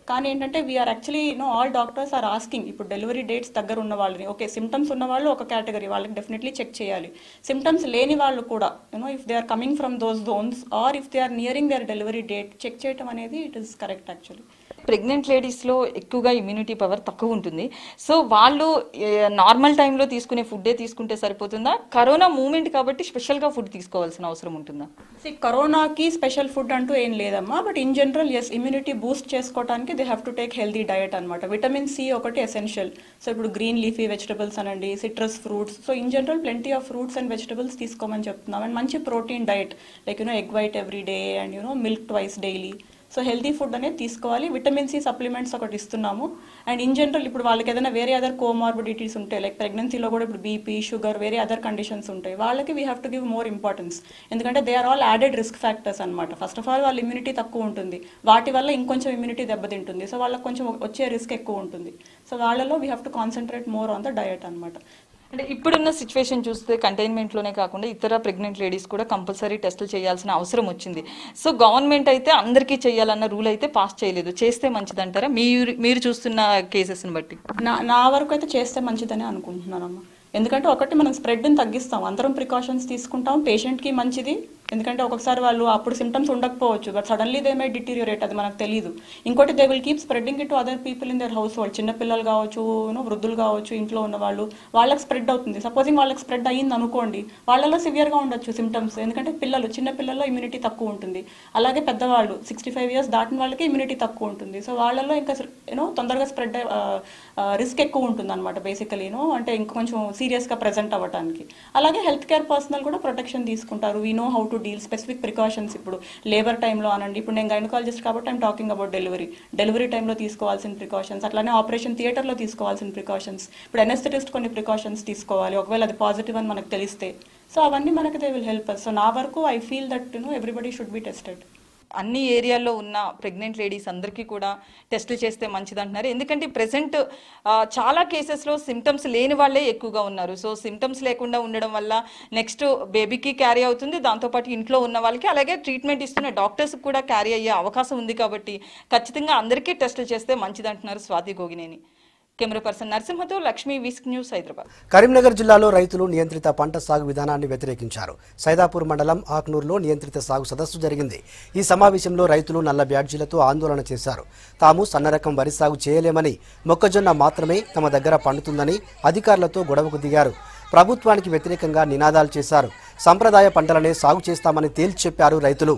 కానీ ఏంటంటే we are actually no all doctors are asking ఇప్పుడు డెలివరీ డేట్స్ దగ్గర ఉన్న వాళ్ళని ఓకే సిమ్టమ్స్ ఉన్న వాళ్ళు ఒక కేటగిరీ వాళ్ళకి డెఫినెట్లీ చెక్ చేయాలి సిమ్టమ్స్ లేని వాళ్ళు కూడా you know if they are coming from those zones or if they are nearing their delivery date check చేయడం అనేది it is correct actually pregnant లేడీస్లో ఎక్కువగా ఇమ్యూనిటీ పవర్ తక్కువ ఉంటుంది సో వాళ్ళు నార్మల్ టైంలో తీసుకునే ఫుడ్డే తీసుకుంటే సరిపోతుందా కరోనా మూమెంట్ కాబట్టి స్పెషల్గా ఫుడ్ తీసుకోవాల్సిన అవసరం ఉంటుందా సి కరోనాకి స్పెషల్ ఫుడ్ అంటూ ఏం లేదమ్మా but in general as immunity boost చేసుకోవడానికి they have to take healthy diet అనమాట విటమిన్ సి ఒకటి ఎసెన్షియల్ సో ఇప్పుడు గ్రీన్ లీఫీ వెజిటబుల్స్ అనండి citrus fruits so in general plenty of fruits and vegetables తీసుకోమని చెప్తున్నాం అండ్ మంచి protein diet like you know egg white every day and you know milk twice daily so healthy food అనేది తీసుకోవాలి విటమిన్ సి సప్లిమెంట్స్ ఒకటి ఇస్తున్నాము అండ్ ఇన్ జనరల్ ఇప్పుడు వాళ్ళకి ఏదైనా వేరే అదర్ కోమార్బిడిటీస్ ఉంటాయి లైక్ ప్రెగ్నెన్సీలో కూడా ఇప్పుడు బీపీ షుగర్ వేరే అదర్ కండిషన్స్ ఉంటాయి వాళ్ళకి we have to give more importance ఎందుకంటే they are all added risk factors అనమాట ఫస్ట్ ఆఫ్ ఆల్ వాళ్ళ ఇమ్యూనిటీ తక్కువ ఉంటుంది వాటి వల్ల ఇంకొంచెం ఇమ్యూనిటీ దెబ్బతింటుంది సో వాళ్ళకి కొంచెం వచ్చే రిస్క్ ఎక్కువ ఉంటుంది సో వాళ్ళలో we have to concentrate more on the diet అనమాట అంటే ఇప్పుడున్న సిచ్యువేషన్ చూస్తే కంటైన్మెంట్లోనే కాకుండా ఇతర ప్రెగ్నెంట్ లేడీస్ కూడా కంపల్సరీ టెస్టులు చేయాల్సిన అవసరం వచ్చింది సో గవర్నమెంట్ అయితే అందరికీ చేయాలన్న రూల్ అయితే పాస్ చేయలేదు చేస్తే మంచిదంటారా మీరు మీరు చూస్తున్న కేసెస్ని బట్టి నా నా వరకు అయితే చేస్తే మంచిదని అనుకుంటున్నానమ్మా ఎందుకంటే ఒకటి మనం స్ప్రెడ్ని తగ్గిస్తాం అందరం ప్రికాషన్స్ తీసుకుంటాం పేషెంట్కి మంచిది ఎందుకంటే ఒక్కొక్కసారి వాళ్ళు అప్పుడు సిమ్టమ్స్ ఉండకపోవచ్చు but suddenly they may deteriorate అది మనకు తెలియదు ఇంకోటి they will keep spreading it to other people in their household చిన్నపిల్లలు కావచ్చు యూనో వృద్ధులు కావచ్చు ఇంట్లో ఉన్న వాళ్ళు వాళ్ళకి స్ప్రెడ్ అవుతుంది సపోజింగ్ వాళ్ళకి స్ప్రెడ్ అయ్యింది అనుకోండి వాళ్ళలో సివియర్గా ఉండొచ్చు సిమ్టమ్స్ ఎందుకంటే పిల్లలు చిన్న పిల్లల్లో ఇమ్యూనిటీ తక్కువ ఉంటుంది అలాగే పెద్దవాళ్ళు సిక్స్టీ ఫైవ్ ఇయర్స్ దాటిన వాళ్ళకి ఇమ్యూనిటీ తక్కువ ఉంటుంది సో వాళ్ళలో ఇంకా యూనో తొందరగా స్ప్రెడ్ రిస్క్ ఎక్కువ ఉంటుంది అనమాట బేసికలీ యూనో అంటే ఇంకా కొంచెం సీరియస్గా ప్రజెంట్ అవ్వడానికి అలాగే హెల్త్ కేర్ పర్సనల్ కూడా ప్రొటెక్షన్ తీసుకుంటారు we know how to deal specific precautions ఇప్పుడు లేబర్ టైంలో అనండి ఇప్పుడు నేను గైనకాలజిస్ట్ కాబట్టి I'm talking about delivery delivery టైంలో తీసుకోవాల్సిన ప్రికాషన్స్ అట్లానే ఆపరేషన్ థియేటర్లో తీసుకోవాల్సిన ప్రికాషన్స్ ఇప్పుడు ఎనస్థెటిస్ట్ కొన్ని ప్రికాషన్స్ తీసుకోవాలి ఒకవేళ అది పాజిటివ్ అని మనకు తెలిస్తే సో అవన్నీ మనకి they will help us so నా వరకు I feel that you know everybody should be tested అన్ని ఏరియాల్లో ఉన్న ప్రెగ్నెంట్ లేడీస్ అందరికీ కూడా టెస్టులు చేస్తే మంచిది అంటున్నారు ఎందుకంటే ప్రజెంట్ చాలా కేసెస్లో సిమ్టమ్స్ లేని వాళ్ళే ఎక్కువగా ఉన్నారు సో సిమ్టమ్స్ లేకుండా ఉండడం వల్ల నెక్స్ట్ బేబీకి క్యారీ అవుతుంది దాంతోపాటు ఇంట్లో ఉన్న వాళ్ళకి అలాగే ట్రీట్మెంట్ ఇస్తున్న డాక్టర్స్ కూడా క్యారీ అయ్యే అవకాశం ఉంది కాబట్టి ఖచ్చితంగా అందరికీ టెస్టులు చేస్తే మంచిది అంటున్నారు స్వాతి గోగినేని కెమెరా పర్సన్ నరసింహతో లక్ష్మీ విస్క్ న్యూస్ హైదరాబాద్ కరీంనగర్ జిల్లాలో రైతులు నియంత్రిత పంట సాగు విధానాన్ని వ్యతిరేకించారు సైదాపూర్ మండలం ఆక్నూరులో నియంత్రిత సాగు సదస్సు జరిగింది ఈ సమావేశంలో రైతులు నల్ల బ్యాడ్జీలతో ఆందోళన చేశారు తాము సన్నరకం వరి సాగు చేయలేమని మొక్కజొన్న మాత్రమే తమ దగ్గర పండుతుందని అధికారులతో గొడవకు దిగారు ప్రభుత్వానికి వ్యతిరేకంగా నినాదాలు చేశారు సంప్రదాయ పంటలనే సాగు చేస్తామని తేల్చి చెప్పారు రైతులు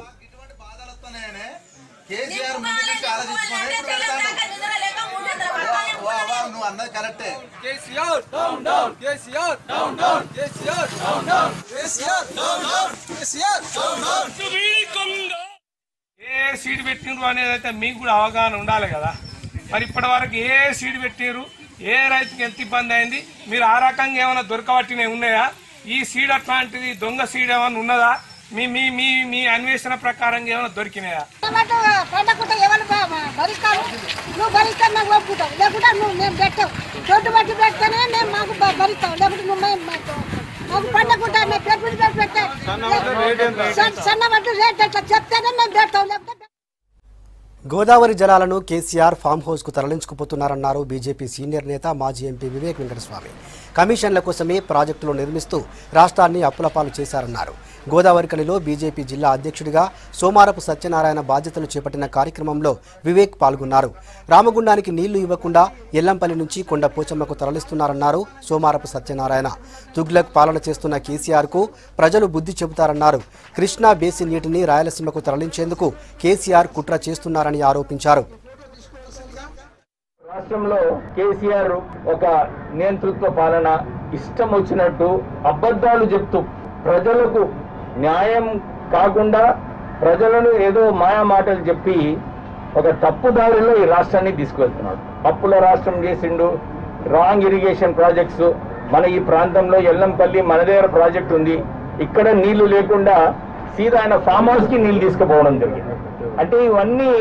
కేసీఆర్ ముందు నుంచి ఆలోచించుకొని ఇప్పుడు పెడతాడు వా, వా, నువ్వు అన్నది కరెక్టే KCR down down KCR down down KCR down down KCR down down KCR down down ఏ సీడ్ పెట్టినరు అనేది అయితే మీకు కూడా అవగాహన ఉండాలి కదా మరి ఇప్పటి వరకు ఏ సీడ్ పెట్టినరు ఏ రైతుకి ఎంత ఇబ్బంది అయింది మీరు ఆ రకంగా ఏమైనా దొరకబట్టినవి ఉన్నాయా ఈ సీడ్ అట్లాంటిది దొంగ సీడ్ ఏమైనా ఉన్నదా మీ మీ మీ మీ అన్వేషణ ప్రకారంగా ఏమైనా దొరికినాయా పండకుంట ఎవరు భరిస్తారు నువ్వు భరిస్తావు నాకు ఒప్పుకుంటావు లేకుంటే నువ్వు మేము పెట్టావు చోటు బట్టి పెడితేనే మేము మాకు భ- భరిస్తావు లేకుంటే నువ్వు మేము మాకు మాకు పండకుంటా మేము పెట్టుబడి పెట్టి పెట్టే సన్న బట్టి రేట్ ఎట్లా చెప్తేనే మేము పెడతాం లేకుంటే గోదావరి జలాలను కేసీఆర్ ఫామ్ హౌస్ కు తరలించుకుపోతున్నారన్నారు బీజేపీ సీనియర్ నేత మాజీ ఎంపీ వివేక్ వెంకటస్వామి కమిషన్ల కోసమే ప్రాజెక్టులు నిర్మిస్తూ రాష్ట్రాన్ని అప్పులపాలు చేశారన్నారు గోదావరి కనిలో బీజేపీ జిల్లా అధ్యక్షుడిగా సోమారపు సత్యనారాయణ బాధ్యతలు చేపట్టిన కార్యక్రమంలో వివేక్ పాల్గొన్నారు రామగుండానికి నీళ్లు ఇవ్వకుండా ఎల్లంపల్లి నుంచి కొండ పోచమ్మకు తరలిస్తున్నారన్నారు సోమారపు సత్యనారాయణ తుగ్లక్ పాలన చేస్తున్న కేసీఆర్ కు ప్రజలు బుద్ధి చెబుతారన్నారు కృష్ణా బేసిన్ నీటిని రాయలసీమకు తరలించేందుకు కేసీఆర్ కుట్ర చేస్తున్నారని ఆరోపించారు రాష్ట్రంలో కేసీఆర్ ఒక నియంతృత్వ పాలన ఇష్టం వచ్చినట్టు అబద్ధాలు చెప్తూ ప్రజలకు న్యాయం కాకుండా ప్రజలను ఏదో మాయా మాటలు చెప్పి ఒక తప్పు దారిలో ఈ రాష్ట్రాన్ని తీసుకువెళ్తున్నాడు అప్పుల రాష్ట్రం చేసిండు రాంగ్ ఇరిగేషన్ ప్రాజెక్ట్స్ మన ఈ ప్రాంతంలో ఎల్లంపల్లి మన దగ్గర ప్రాజెక్ట్ ఉంది ఇక్కడ నీళ్లు లేకుండా సీదా ఆయన ఫామ్ హౌస్ కి నీళ్లు తీసుకుపోవడం జరిగింది అంటే ఇవన్నీ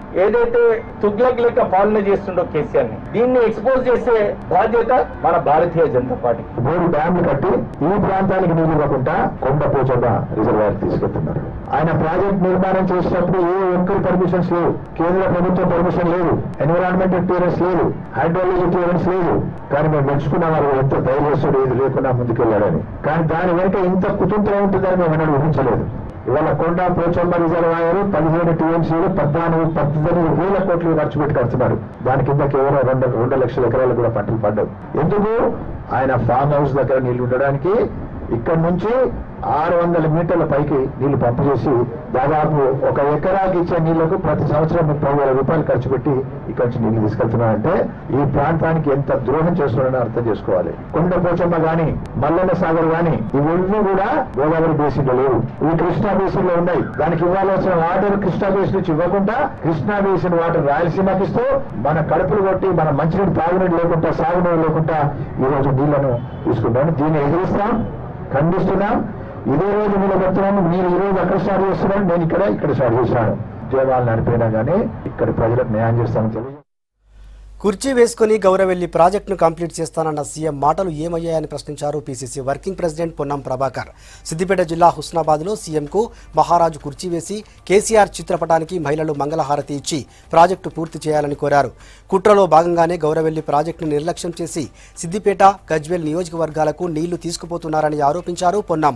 ఏదైతే తుగ్లక్ లెక్క పాలన చేస్తుండో కేసీఆర్ ని దీన్ని ఎక్స్పోజ్ చేసే బాధ్యత మన భారతీయ జనతా పార్టీ మూడు డ్యామ్లు కట్టి ఈ ప్రాంతానికి నీళ్లు ఇవ్వకుండా కొండపోచమ్మ రిజర్వాయర్ తీసుకెళ్తున్నారు ఆయన ప్రాజెక్ట్ నిర్మాణం చేసినప్పుడు ఏ ఒక్కరి పర్మిషన్స్ లేవు కేంద్ర ప్రభుత్వ పర్మిషన్ లేదు ఎన్విరాన్మెంటల్ క్లియరెన్స్ లేదు హైడ్రాలజీ క్లియరెన్స్ లేదు కానీ మేము మెచ్చుకున్న వారు ఎంత ధైర్యస్తుడు ఇది లేకుండా ముందుకెళ్లాడని కానీ దాని వెనుక ఇంత కుతంత్రం ఉంటుందని మేము ఎన్నడూ ఊహించలేదు ఇవాళ కొండ పోచమ్మ రిజర్వాయర్ పదిహేను టీఎంసీలు పద్నాలుగు పద్దెనిమిది వేల కోట్లు ఖర్చు పెట్టి కడుతున్నారు దాని కింద కేవలం రెండు రెండు లక్షల ఎకరాలు కూడా పంటలు పడ్డావు ఎందుకు ఆయన ఫామ్ హౌస్ దగ్గర నీళ్లు ఉండడానికి ఇక్కడ నుంచి ఆరు వందల మీటర్ల పైకి నీళ్లు పంపు చేసి దాదాపు ఒక ఎకరాకి ఇచ్చే నీళ్లకు ప్రతి సంవత్సరం ముప్పై వేల రూపాయలు ఖర్చు పెట్టి ఇక్కడ నుంచి నీళ్లు తీసుకెళ్తున్నారంటే ఈ ప్రాంతానికి ఎంత ద్రోహం చేస్తున్నారని అర్థం చేసుకోవాలి కొండ పోచమ్మ గాని మల్లన్న సాగర్ గాని ఇవన్నీ కూడా గోదావరి బేసిన్ లో లేవు ఇవి కృష్ణా బేసిన్ లో ఉన్నాయి దానికి ఇవ్వాల్సిన వాటర్ కృష్ణా బేసిన్ నుంచి ఇవ్వకుండా కృష్ణా బేసిన్ వాటర్ రాయలసీమకి ఇస్తూ మన కడుపులు కొట్టి మన మంచినీటి తాగునీరు లేకుండా సాగునీరు లేకుండా ఈ రోజు నీళ్లను తీసుకుంటాం దీన్ని ఎదిరిస్తాం ఖండిస్తున్నాం ఇదే రోజు నిలబెడుతున్నాను మీరు ఈ రోజు అక్కడ స్టార్ట్ చేస్తున్నాను నేను ఇక్కడ ఇక్కడ స్టార్ట్ చేశాను ఉద్యోగాలు నడిపోయినా కానీ ఇక్కడ ప్రజలకు న్యాయం చేస్తామని తెలియజేస్తున్నాను. కుర్చీ వేసుకుని గౌరవెల్లి ప్రాజెక్టును కంప్లీట్ చేస్తానన్న సీఎం మాటలు ఏమయ్యాయని ప్రశ్నించారు PCC working president Ponnam Prabhakar Siddipet జిల్లా హుస్నాబాద్లో సీఎంకు మహారాజు కుర్చీ వేసి కేసీఆర్ చిత్రపటానికి మహిళలు మంగళహారతి ఇచ్చి ప్రాజెక్టు పూర్తి చేయాలని కోరారు కుట్రలో భాగంగానే గౌరవెల్లి ప్రాజెక్టును నిర్లక్ష్యం చేసి సిద్దిపేట గజ్వేల్ నియోజకవర్గాలకు నీళ్లు తీసుకుపోతున్నారని ఆరోపించారు పొన్నం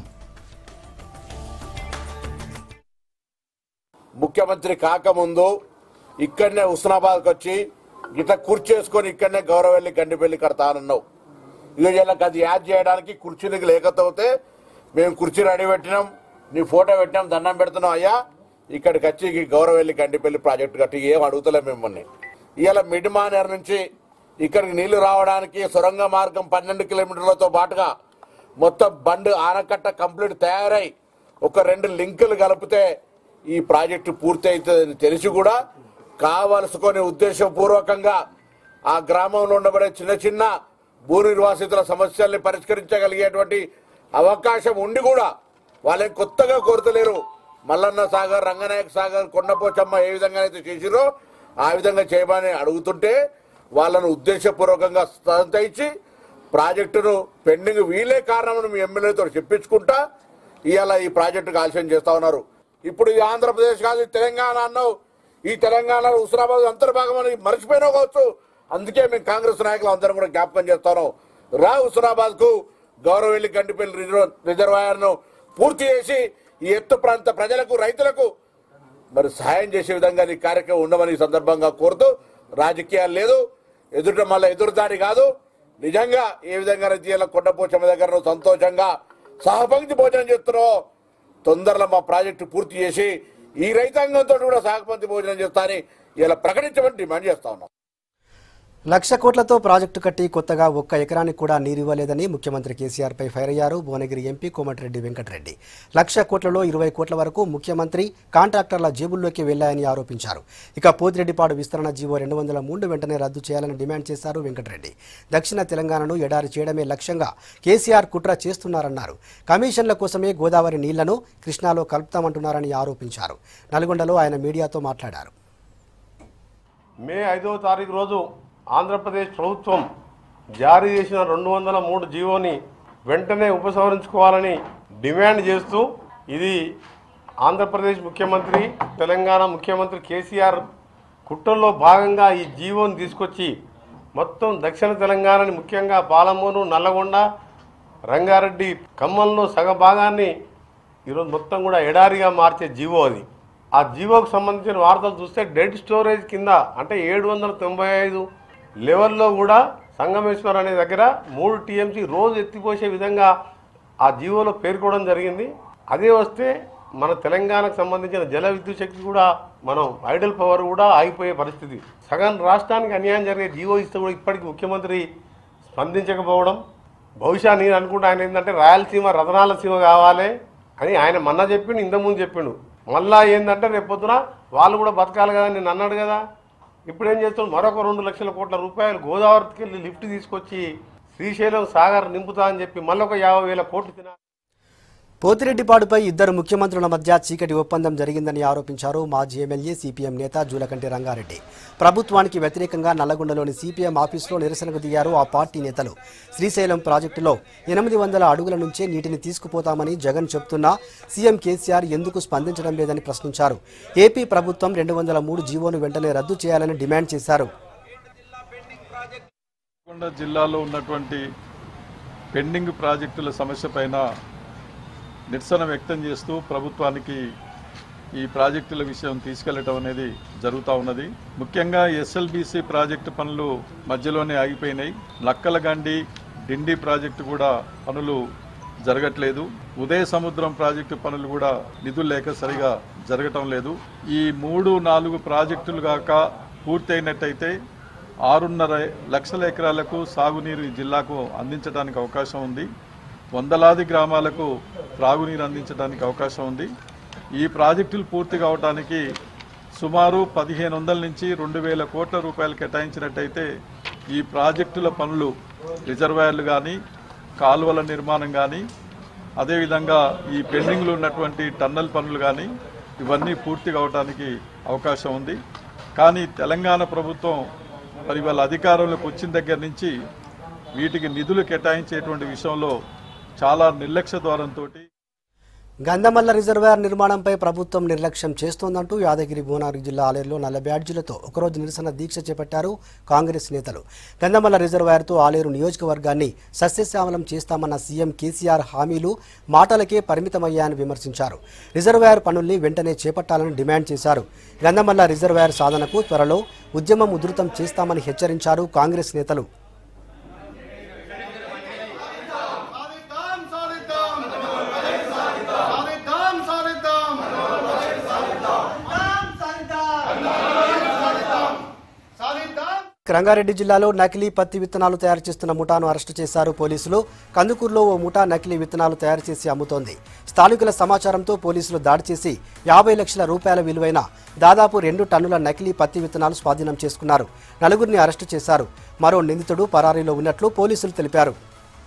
ముఖ్యమంత్రి కాకముందు ఇక్కడనే హుస్నాబాద్కి వచ్చి ఇట్లా కుర్చేసుకొని ఇక్కడనే గౌరవెల్లి గండిపల్లి కడతానన్నావు ఇక వీళ్ళకి అది యాడ్ చేయడానికి కుర్చీ నీకు లేకపోతే మేము కుర్చీ రెడీ పెట్టినాం నీ ఫోటో పెట్టినాం దండం పెడుతున్నాం అయ్యా ఇక్కడికి వచ్చి ఈ గౌరవెల్లి గండిపల్లి ప్రాజెక్టు కట్టి ఏం అడుగుతలేం మిమ్మల్ని ఇవాళ మిడ్ మానేర్ నుంచి ఇక్కడికి నీళ్లు రావడానికి సొరంగ మార్గం పన్నెండు కిలోమీటర్లతో పాటుగా మొత్తం బండ్ ఆనకట్ట కంప్లీట్ తయారై ఒక రెండు లింకులు కలిపితే ఈ ప్రాజెక్టు పూర్తి అవుతుందని తెలిసి కూడా కావలసుకొని ఉద్దేశపూర్వకంగా ఆ గ్రామంలో ఉండబడే చిన్న చిన్న భూ నిర్వాసితుల సమస్యల్ని పరిష్కరించగలిగేటువంటి అవకాశం ఉండి కూడా వాళ్ళేం కొత్తగా కోరతలేరు మల్లన్న సాగర్ రంగనాయక సాగర్ కొండపోచమ్మ ఏ విధంగా అయితే చేసిరో ఆ విధంగా చేయమని అడుగుతుంటే వాళ్ళను ఉద్దేశపూర్వకంగా సంతయించి ప్రాజెక్టును పెండింగ్ వీలే కారణమని మీ ఎమ్మెల్యేతో చెప్పించుకుంటా ఇవాళ ఈ ప్రాజెక్టుకు ఆలస్యం చేస్తా ఉన్నారు ఇప్పుడు ఇది ఆంధ్రప్రదేశ్ కాదు ఇది తెలంగాణ అన్నావు ఈ తెలంగాణలో హుస్నాబాద్ అంతర్భాగం అని మర్చిపోయినావు కావచ్చు అందుకే మేము కాంగ్రెస్ నాయకులు అందరం కూడా జ్ఞాపకం చేస్తాను రా హుస్నాబాద్ కు గౌరవెల్లి గండిపల్లి రిజర్వ్ రిజర్వాయర్ ను పూర్తి చేసి ఈ ఎత్తు ప్రాంత ప్రజలకు రైతులకు మరి సహాయం చేసే విధంగా ఈ కార్యక్రమం ఉండమని ఈ సందర్భంగా కోరుతూ రాజకీయాలు లేదు ఎదుట మళ్ళీ ఎదురుదాడి కాదు నిజంగా ఏ విధంగా తీయాల కొండపోచమ్మ దగ్గర నువ్వు సంతోషంగా సహపంక్తి భోజనం చేస్తున్నావు తొందరలో మా ప్రాజెక్టు పూర్తి చేసి ఈ రైతాంగంతో కూడా సహపంక్తి భోజనం చేస్తానని ఇలా ప్రకటించమని డిమాండ్ చేస్తా ఉన్నాం లక్ష కోట్లతో ప్రాజెక్టు కట్టి కొత్తగా ఒక్క ఎకరానికి కూడా నీరివ్వలేదని ముఖ్యమంత్రి కేసీఆర్పై ఫైర్ అయ్యారు భువనగిరి ఎంపీ కోమటిరెడ్డి వెంకటరెడ్డి లక్ష కోట్లలో ఇరవై కోట్ల వరకు ముఖ్యమంత్రి కాంట్రాక్టర్ల జేబుల్లోకి వెళ్లాయని ఆరోపించారు ఇక పోతిరెడ్డిపాడు విస్తరణ జీవో రెండు వందల మూడు వెంటనే రద్దు చేయాలని డిమాండ్ చేశారు వెంకటరెడ్డి దక్షిణ తెలంగాణను ఎడారి చేయడమే లక్ష్యంగా కేసీఆర్ కుట్ర చేస్తున్నారన్నారు కమిషన్ల కోసమే గోదావరి నీళ్లను కృష్ణాలో కలుపుతామంటున్నారని ఆరోపించారు నల్గొండలో ఆయన మీడియాతో మాట్లాడారు మే ఐదవ తారీఖు రోజు ఆంధ్రప్రదేశ్ ప్రభుత్వం జారీ చేసిన రెండు వందల మూడు జీవోని వెంటనే ఉపసంహరించుకోవాలని డిమాండ్ చేస్తూ ఇది ఆంధ్రప్రదేశ్ ముఖ్యమంత్రి తెలంగాణ ముఖ్యమంత్రి కేసీఆర్ కుట్రల్లో భాగంగా ఈ జీవోని తీసుకొచ్చి మొత్తం దక్షిణ తెలంగాణని ముఖ్యంగా పాలమూరు నల్లగొండ రంగారెడ్డి ఖమ్మంలో సగ భాగాన్ని ఈరోజు మొత్తం కూడా ఎడారిగా మార్చే జీవో అది ఆ జీవోకు సంబంధించిన వార్తలు చూస్తే డెడ్ స్టోరేజ్ కింద అంటే ఏడు వందల తొంభై ఐదు లెవెల్లో కూడా సంగమేశ్వర్ అనే దగ్గర మూడు టీఎంసీ రోజు ఎత్తిపోసే విధంగా ఆ జీవోలో పేర్కోవడం జరిగింది అదే వస్తే మన తెలంగాణకు సంబంధించిన జల విద్యుత్ శక్తి కూడా మనం ఐడల్ పవర్ కూడా ఆగిపోయే పరిస్థితి సగం రాష్ట్రానికి అన్యాయం జరిగే జీవో ఇస్తే కూడా ఇప్పటికీ ముఖ్యమంత్రి స్పందించకపోవడం బహుశా నేను అనుకుంటా ఆయన ఏంటంటే రాయలసీమ రతనాల సీమ కావాలి అని ఆయన మొన్న చెప్పిండు ఇంతకుముందు చెప్పిండు మళ్ళా ఏంటంటే రేపు పొద్దున వాళ్ళు కూడా బతకాలి కదా నేను అన్నాడు కదా ఇప్పుడు ఏం చేస్తాడు మరొక రెండు లక్షల కోట్ల రూపాయలు గోదావరికి వెళ్ళి లిఫ్ట్ తీసుకొచ్చి శ్రీశైలం సాగర్ నింపుతా అని చెప్పి మళ్ళొక యాభై వేల కోట్లు తినాలి పోతిరెడ్డిపాడుపై ఇద్దరు ముఖ్యమంత్రుల మధ్య చీకటి ఒప్పందం జరిగిందని ఆరోపించారు మాజీ ఎమ్మెల్యే సిపిఎం నేత జూలకంటి రంగారెడ్డి ప్రభుత్వానికి వ్యతిరేకంగా నల్లగొండలోని సిపిఎం ఆఫీసులో నిరసనకు దిగారు ఆ పార్టీ నేతలు శ్రీశైలం ప్రాజెక్టులో ఎనిమిది వందల అడుగుల నుంచే నీటిని తీసుకుపోతామని జగన్ చెబుతున్నా సీఎం కేసీఆర్ ఎందుకు స్పందించడం లేదని ప్రశ్నించారు ఏపీ ప్రభుత్వం రెండు వందల మూడు జీవోను వెంటనే రద్దు చేయాలని డిమాండ్ చేశారు నల్గొండ జిల్లాలో ఉన్నటువంటి పెండింగ్ ప్రాజెక్టుల సమస్య పైన నిరసన వ్యక్తం చేస్తూ ప్రభుత్వానికి ఈ ప్రాజెక్టుల విషయం తీసుకెళ్లటం అనేది జరుగుతూ ఉన్నది ముఖ్యంగా ఎస్ఎల్బిసి ప్రాజెక్టు పనులు మధ్యలోనే ఆగిపోయినాయి లక్కలగండి డిండి ప్రాజెక్టు కూడా పనులు జరగట్లేదు ఉదయ సముద్రం ప్రాజెక్టు పనులు కూడా నిధులు లేక సరిగా జరగటం లేదు ఈ మూడు నాలుగు ప్రాజెక్టులు కాక పూర్తయినట్టయితే ఆరున్నర లక్షల ఎకరాలకు సాగునీరు ఈ జిల్లాకు అందించడానికి అవకాశం ఉంది వందలాది గ్రామాలకు త్రాగునీరు అందించడానికి అవకాశం ఉంది ఈ ప్రాజెక్టులు పూర్తి కావడానికి సుమారు పదిహేను వందల నుంచి రెండు వేల కోట్ల రూపాయలు కేటాయించినట్టయితే ఈ ప్రాజెక్టుల పనులు రిజర్వాయర్లు కానీ కాలువల నిర్మాణం కానీ అదేవిధంగా ఈ పెండింగ్లో ఉన్నటువంటి టన్నల్ పనులు కానీ ఇవన్నీ పూర్తి కావడానికి అవకాశం ఉంది కానీ తెలంగాణ ప్రభుత్వం మరి వాళ్ళ అధికారంలోకి వచ్చిన దగ్గర నుంచి వీటికి నిధులు కేటాయించేటువంటి విషయంలో చాలా నిర్లక్ష్య ద్వారంతో గంధమల్ల రిజర్వాయర్ నిర్మాణంపై ప్రభుత్వం నిర్లక్ష్యం చేస్తోందంటూ యాదగిరి భువనగిరి జిల్లా ఆలేరులో నల్ల బ్యాడ్జీలతో ఒకరోజు నిరసన దీక్ష చేపట్టారు కాంగ్రెస్ నేతలు గంధమల్ల రిజర్వాయర్తో ఆలేరు నియోజకవర్గాన్ని సస్యశ్యామలం చేస్తామన్న సీఎం కేసీఆర్ హామీలు మాటలకే పరిమితమయ్యాయని విమర్శించారు రిజర్వాయర్ పనుల్ని వెంటనే చేపట్టాలని డిమాండ్ చేశారు గంధమల్ల రిజర్వాయర్ సాధనకు త్వరలో ఉద్యమం ఉధృతం చేస్తామని హెచ్చరించారు కాంగ్రెస్ నేతలు రంగారెడ్డి జిల్లాలో నకిలీ పత్తి విత్తనాలు తయారు చేస్తున్న ముఠాను అరెస్టు చేశారు పోలీసులు కందుకూరులో ఓ ముఠా నకిలీ విత్తనాలు తయారు చేసి అమ్ముతోంది స్థానికుల సమాచారంతో పోలీసులు దాడి చేసి యాభై లక్షల రూపాయల విలువైన దాదాపు రెండు టన్నుల నకిలీ పత్తి విత్తనాలు స్వాధీనం చేసుకున్నారు నలుగురిని అరెస్టు చేశారు మరో నిందితుడు పరారీలో ఉన్నట్లు పోలీసులు తెలిపారు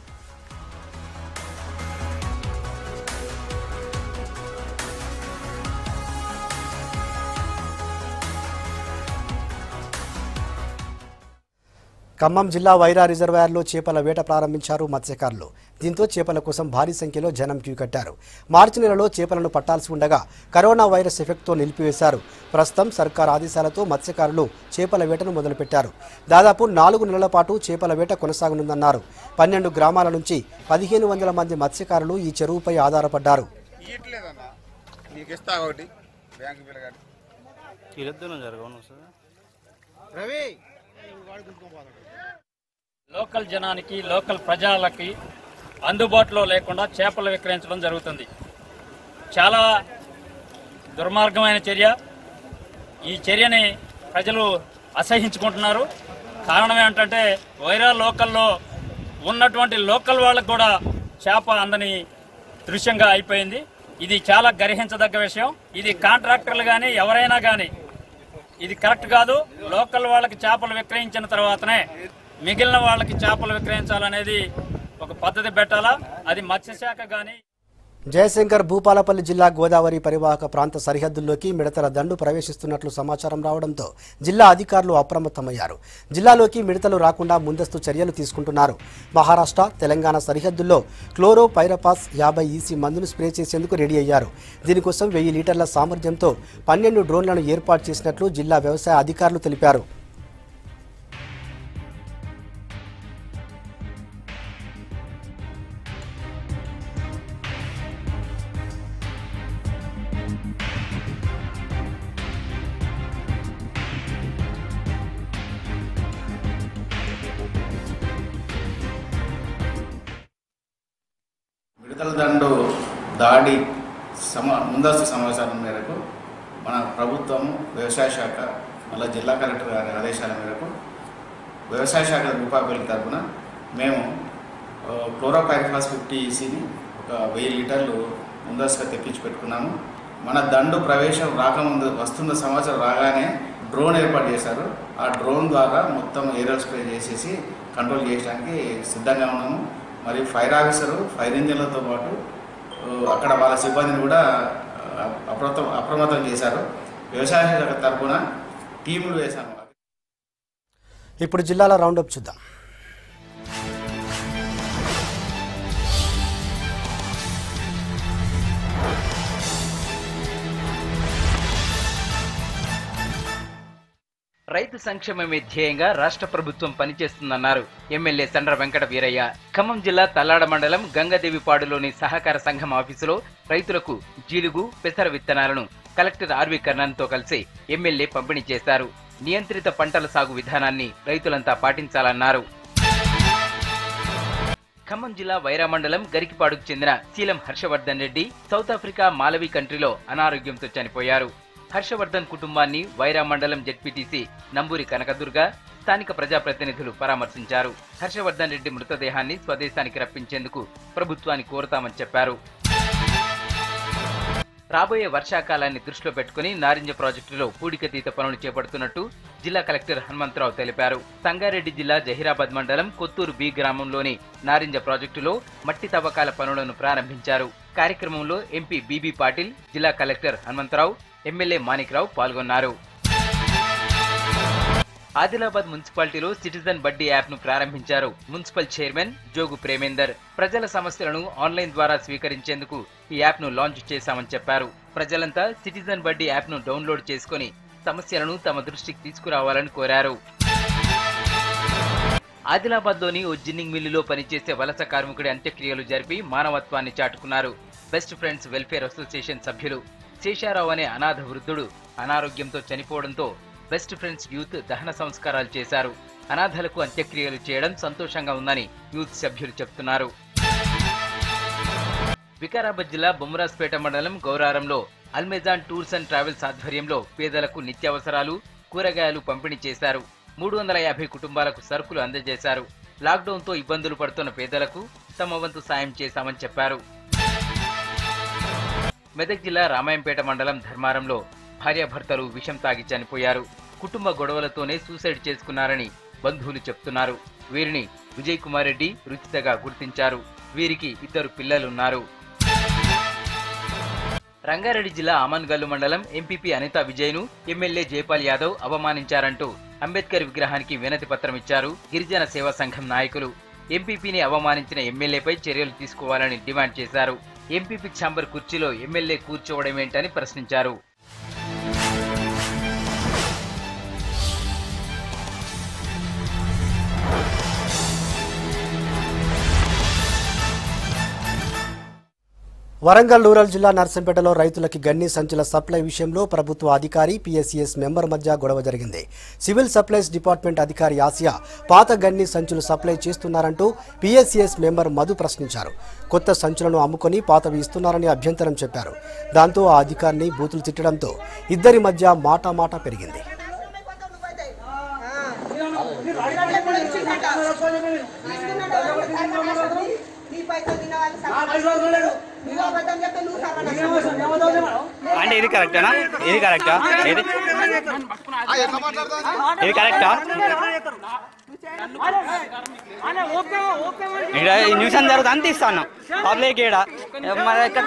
ఖమ్మం జిల్లా వైరా రిజర్వాయర్లో చేపల వేట ప్రారంభించారు మత్స్యకారులు దీంతో చేపల కోసం భారీ సంఖ్యలో జనం క్యూ కట్టారు మార్చి నెలలో చేపలను పట్టాల్సి ఉండగా కరోనా వైరస్ ఎఫెక్ట్తో నిలిపివేశారు ప్రస్తుతం సర్కార్ ఆదేశాలతో మత్స్యకారులు చేపల వేటను మొదలుపెట్టారు దాదాపు నాలుగు నెలల పాటు చేపల వేట కొనసాగనుందన్నారు పన్నెండు గ్రామాల నుంచి పదిహేను వందల మంది మత్స్యకారులు ఈ చెరువుపై ఆధారపడ్డారు నీకు ఇస్తా ఒకటి బ్యాంకు పిల్లగాడు రవి లోకల్ జనానికి లోకల్ ప్రజలకి అందుబాటులో లేకుండా చేపలు విక్రయించడం జరుగుతుంది చాలా దుర్మార్గమైన చర్య ఈ చర్యని ప్రజలు అసహించుకుంటున్నారు కారణం ఏంటంటే వైరా లోకల్లో ఉన్నటువంటి లోకల్ వాళ్ళకు కూడా చేప అందని దృశ్యంగా అయిపోయింది ఇది చాలా గర్హించదగ్గ విషయం ఇది కాంట్రాక్టర్లు కానీ ఎవరైనా కానీ ఇది కరెక్ట్ కాదు లోకల్ వాళ్ళకి చేపలు విక్రయించిన తర్వాతనే మిగిలిన వాళ్ళకి చేపలు విక్రయించాలనేది ఒక పద్ధతి పెట్టాలా అది మత్స్యశాఖ కానీ జయశంకర్ భూపాలపల్లి జిల్లా గోదావరి పరివాహక ప్రాంత సరిహద్దుల్లోకి మిడతల దండు ప్రవేశిస్తున్నట్లు సమాచారం రావడంతో జిల్లా అధికారులు అప్రమత్తమయ్యారు జిల్లాలోకి మిడతలు రాకుండా ముందస్తు చర్యలు తీసుకుంటున్నారు మహారాష్ట్ర తెలంగాణ సరిహద్దుల్లో క్లోరో పైరపాస్ యాభై ఈసీ మందును స్ప్రే చేసేందుకు రెడీ అయ్యారు దీనికోసం వెయ్యి లీటర్ల సామర్థ్యంతో పన్నెండు డ్రోన్లను ఏర్పాటు చేసినట్లు జిల్లా వ్యవసాయ అధికారులు తెలిపారు విడుదల దండు దాడి సమ ముందస్తు సమాచారం మేరకు మన ప్రభుత్వం వ్యవసాయ శాఖ మళ్ళీ జిల్లా కలెక్టర్ గారి ఆదేశాల మేరకు వ్యవసాయ శాఖ భూపాపల్లి తరఫున మేము క్లోరోపైరిఫాస్ ఫిఫ్టీ ఈసీని ఒక వెయ్యి లీటర్లు ముందస్తుగా తెప్పించి పెట్టుకున్నాము మన దండు ప్రవేశం రాకముందు వస్తున్న సమాచారం రాగానే డ్రోన్ ఏర్పాటు చేశారు ఆ డ్రోన్ ద్వారా మొత్తం ఏరియల్ స్ప్రే చేసేసి కంట్రోల్ చేయడానికి సిద్ధంగా ఉన్నాము మరి ఫైర్ ఆఫీసరు ఫైర్ ఇంజిన్లతో పాటు ఆ, అక్కడ వాళ్ళ సిబ్బందిని కూడా ఆ, అప్రమత్తం అప్రమత్తం చేశారు వ్యవసాయ శాఖ తరఫున టీములు వేశాము ఇప్పుడు జిల్లాల రౌండప్ చూద్దాం రైతు సంక్షేమమే ధ్యేయంగా రాష్ట్ర ప్రభుత్వం పనిచేస్తుందన్నారు ఎమ్మెల్యే సండ్ర వెంకట వీరయ్య ఖమ్మం జిల్లా తల్లాడ మండలం గంగదేవిపాడులోని సహకార సంఘం ఆఫీసులో రైతులకు జీలుగు పెసర విత్తనాలను కలెక్టర్ ఆర్వి కర్ణన్తో కలిసి ఎమ్మెల్యే పంపిణీ చేశారు నియంత్రిత పంటల సాగు విధానాన్ని రైతులంతా పాటించాలన్నారు ఖమ్మం జిల్లా వైరా మండలం గరికిపాడుకు చెందిన Seelam Harshavardhan Reddy South Africa Malawi కంట్రీలో అనారోగ్యంతో చనిపోయారు హర్షవర్ధన్ కుటుంబాన్ని వైరా మండలం జెడ్పీటీసీ నంబూరి కనకదుర్గ స్థానిక ప్రజాప్రతినిధులు పరామర్శించారు హర్షవర్ధన్ రెడ్డి మృతదేహాన్ని స్వదేశానికి రప్పించేందుకు ప్రభుత్వాన్ని కోరుతామని చెప్పారు రాబోయే వర్షాకాలాన్ని దృష్టిలో పెట్టుకుని నారింజ ప్రాజెక్టులో పూడికతీత పనులు చేపడుతున్నట్టు జిల్లా కలెక్టర్ హనుమంతరావు తెలిపారు సంగారెడ్డి జిల్లా జహీరాబాద్ మండలం కొత్తూరు బి గ్రామంలోని నారింజ ప్రాజెక్టులో మట్టి తవ్వకాల పనులను ప్రారంభించారు కార్యక్రమంలో ఎంపీ బీబీ పాటిల్ జిల్లా కలెక్టర్ హనుమంతరావు ఎమ్మెల్యే మాణిక్రావు పాల్గొన్నారు ఆదిలాబాద్ మున్సిపాలిటీలో సిటిజన్ బడ్డీ యాప్ ను ప్రారంభించారు మున్సిపల్ చైర్మన్ జోగు ప్రేమేందర్ ప్రజల సమస్యలను ఆన్లైన్ ద్వారా స్వీకరించేందుకు ఈ యాప్ ను లాంచ్ చేశామని చెప్పారు ప్రజలంతా సిటిజన్ బడ్డీ యాప్ ను డౌన్లోడ్ చేసుకుని సమస్యలను తమ దృష్టికి తీసుకురావాలని కోరారు ఆదిలాబాద్ లోని ఓ జిన్నింగ్ మిల్లులో పనిచేసే వలస కార్మికుడి అంత్యక్రియలు జరిపి మానవత్వాన్ని చాటుకున్నారు బెస్ట్ ఫ్రెండ్స్ వెల్ఫేర్ అసోసియేషన్ సభ్యులు శేషారావు అనే అనాథ వృద్ధుడు అనారోగ్యంతో చనిపోవడంతో బెస్ట్ ఫ్రెండ్స్ యూత్ దహన సంస్కారాలు చేశారు అనాథలకు అంత్యక్రియలు చేయడం సంతోషంగా ఉందని యూత్ సభ్యులు చెప్తున్నారు వికారాబాద్ జిల్లా బొమ్మరాజ్పేట మండలం గౌరారంలో అల్మెజాన్ టూర్స్ అండ్ ట్రావెల్స్ ఆధ్వర్యంలో పేదలకు నిత్యావసరాలు కూరగాయలు పంపిణీ చేశారు మూడు వందల యాభై కుటుంబాలకు సరుకులు అందజేశారు లాక్డౌన్తో ఇబ్బందులు పడుతున్న పేదలకు తమ వంతు సాయం చేశామని చెప్పారు మెదక్ జిల్లా రామాయంపేట మండలం ధర్మారంలో భార్యాభర్తలు విషం తాగి చనిపోయారు కుటుంబ గొడవలతోనే సూసైడ్ చేసుకున్నారని బంధువులు చెప్తున్నారు వీరిని విజయ్ కుమార్ రెడ్డి రుచితగా గుర్తించారు వీరికి ఇద్దరు పిల్లలున్నారు రంగారెడ్డి జిల్లా అమన్గల్లు మండలం ఎంపీపీ అనితా విజయ్ను ఎమ్మెల్యే జైపాల్ యాదవ్ అవమానించారంటూ అంబేద్కర్ విగ్రహానికి వినతి పత్రం ఇచ్చారు గిరిజన సేవా సంఘం నాయకులు ఎంపీపీని అవమానించిన ఎమ్మెల్యేపై చర్యలు తీసుకోవాలని డిమాండ్ చేశారు ఎంపీపీ ఛాంబర్ కుర్చీలో ఎమ్మెల్యే కూర్చోవడమేంటని ప్రశ్నించారు వరంగల్ రూరల్ జిల్లా నర్సంపేటలో రైతులకి గన్ని సంచుల సప్లై విషయంలో ప్రభుత్వ అధికారి పిఎస్సిఎస్ మెంబర్ మధ్య గొడవ జరిగింది సివిల్ సప్లైస్ డిపార్ట్మెంట్ అధికారి ఆసియా పాత గన్ని సంచులు సప్లై చేస్తున్నారంటూ పిఎస్సిఎస్ మెంబర్ మధు ప్రశ్నించారు కొత్త సంచులను అమ్ముకొని పాతవి ఇస్తున్నారని అభ్యంతరం చెప్పారు దాంతో ఆ అధికారిని బూతులు తిట్టడంతో ఇద్దరి మధ్య మాటామాట పెరిగింది అంటే ఇది కరెక్టేనా ఇది కరెక్టా ఇది ఇది కరెక్టా ఇక్కడ ఈ న్యూస్ జరుగుతుంది అంత ఇస్తాను పబ్లిక్ ఈడ మరి ఇక్కడ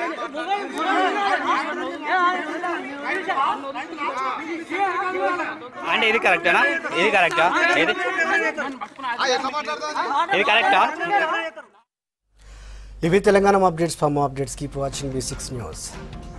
అంటే ఇది కరెక్టేనా ఇది కరెక్టా ఇది ఇది కరెక్టా ఇవి Telangana updates from updates keep watching V six news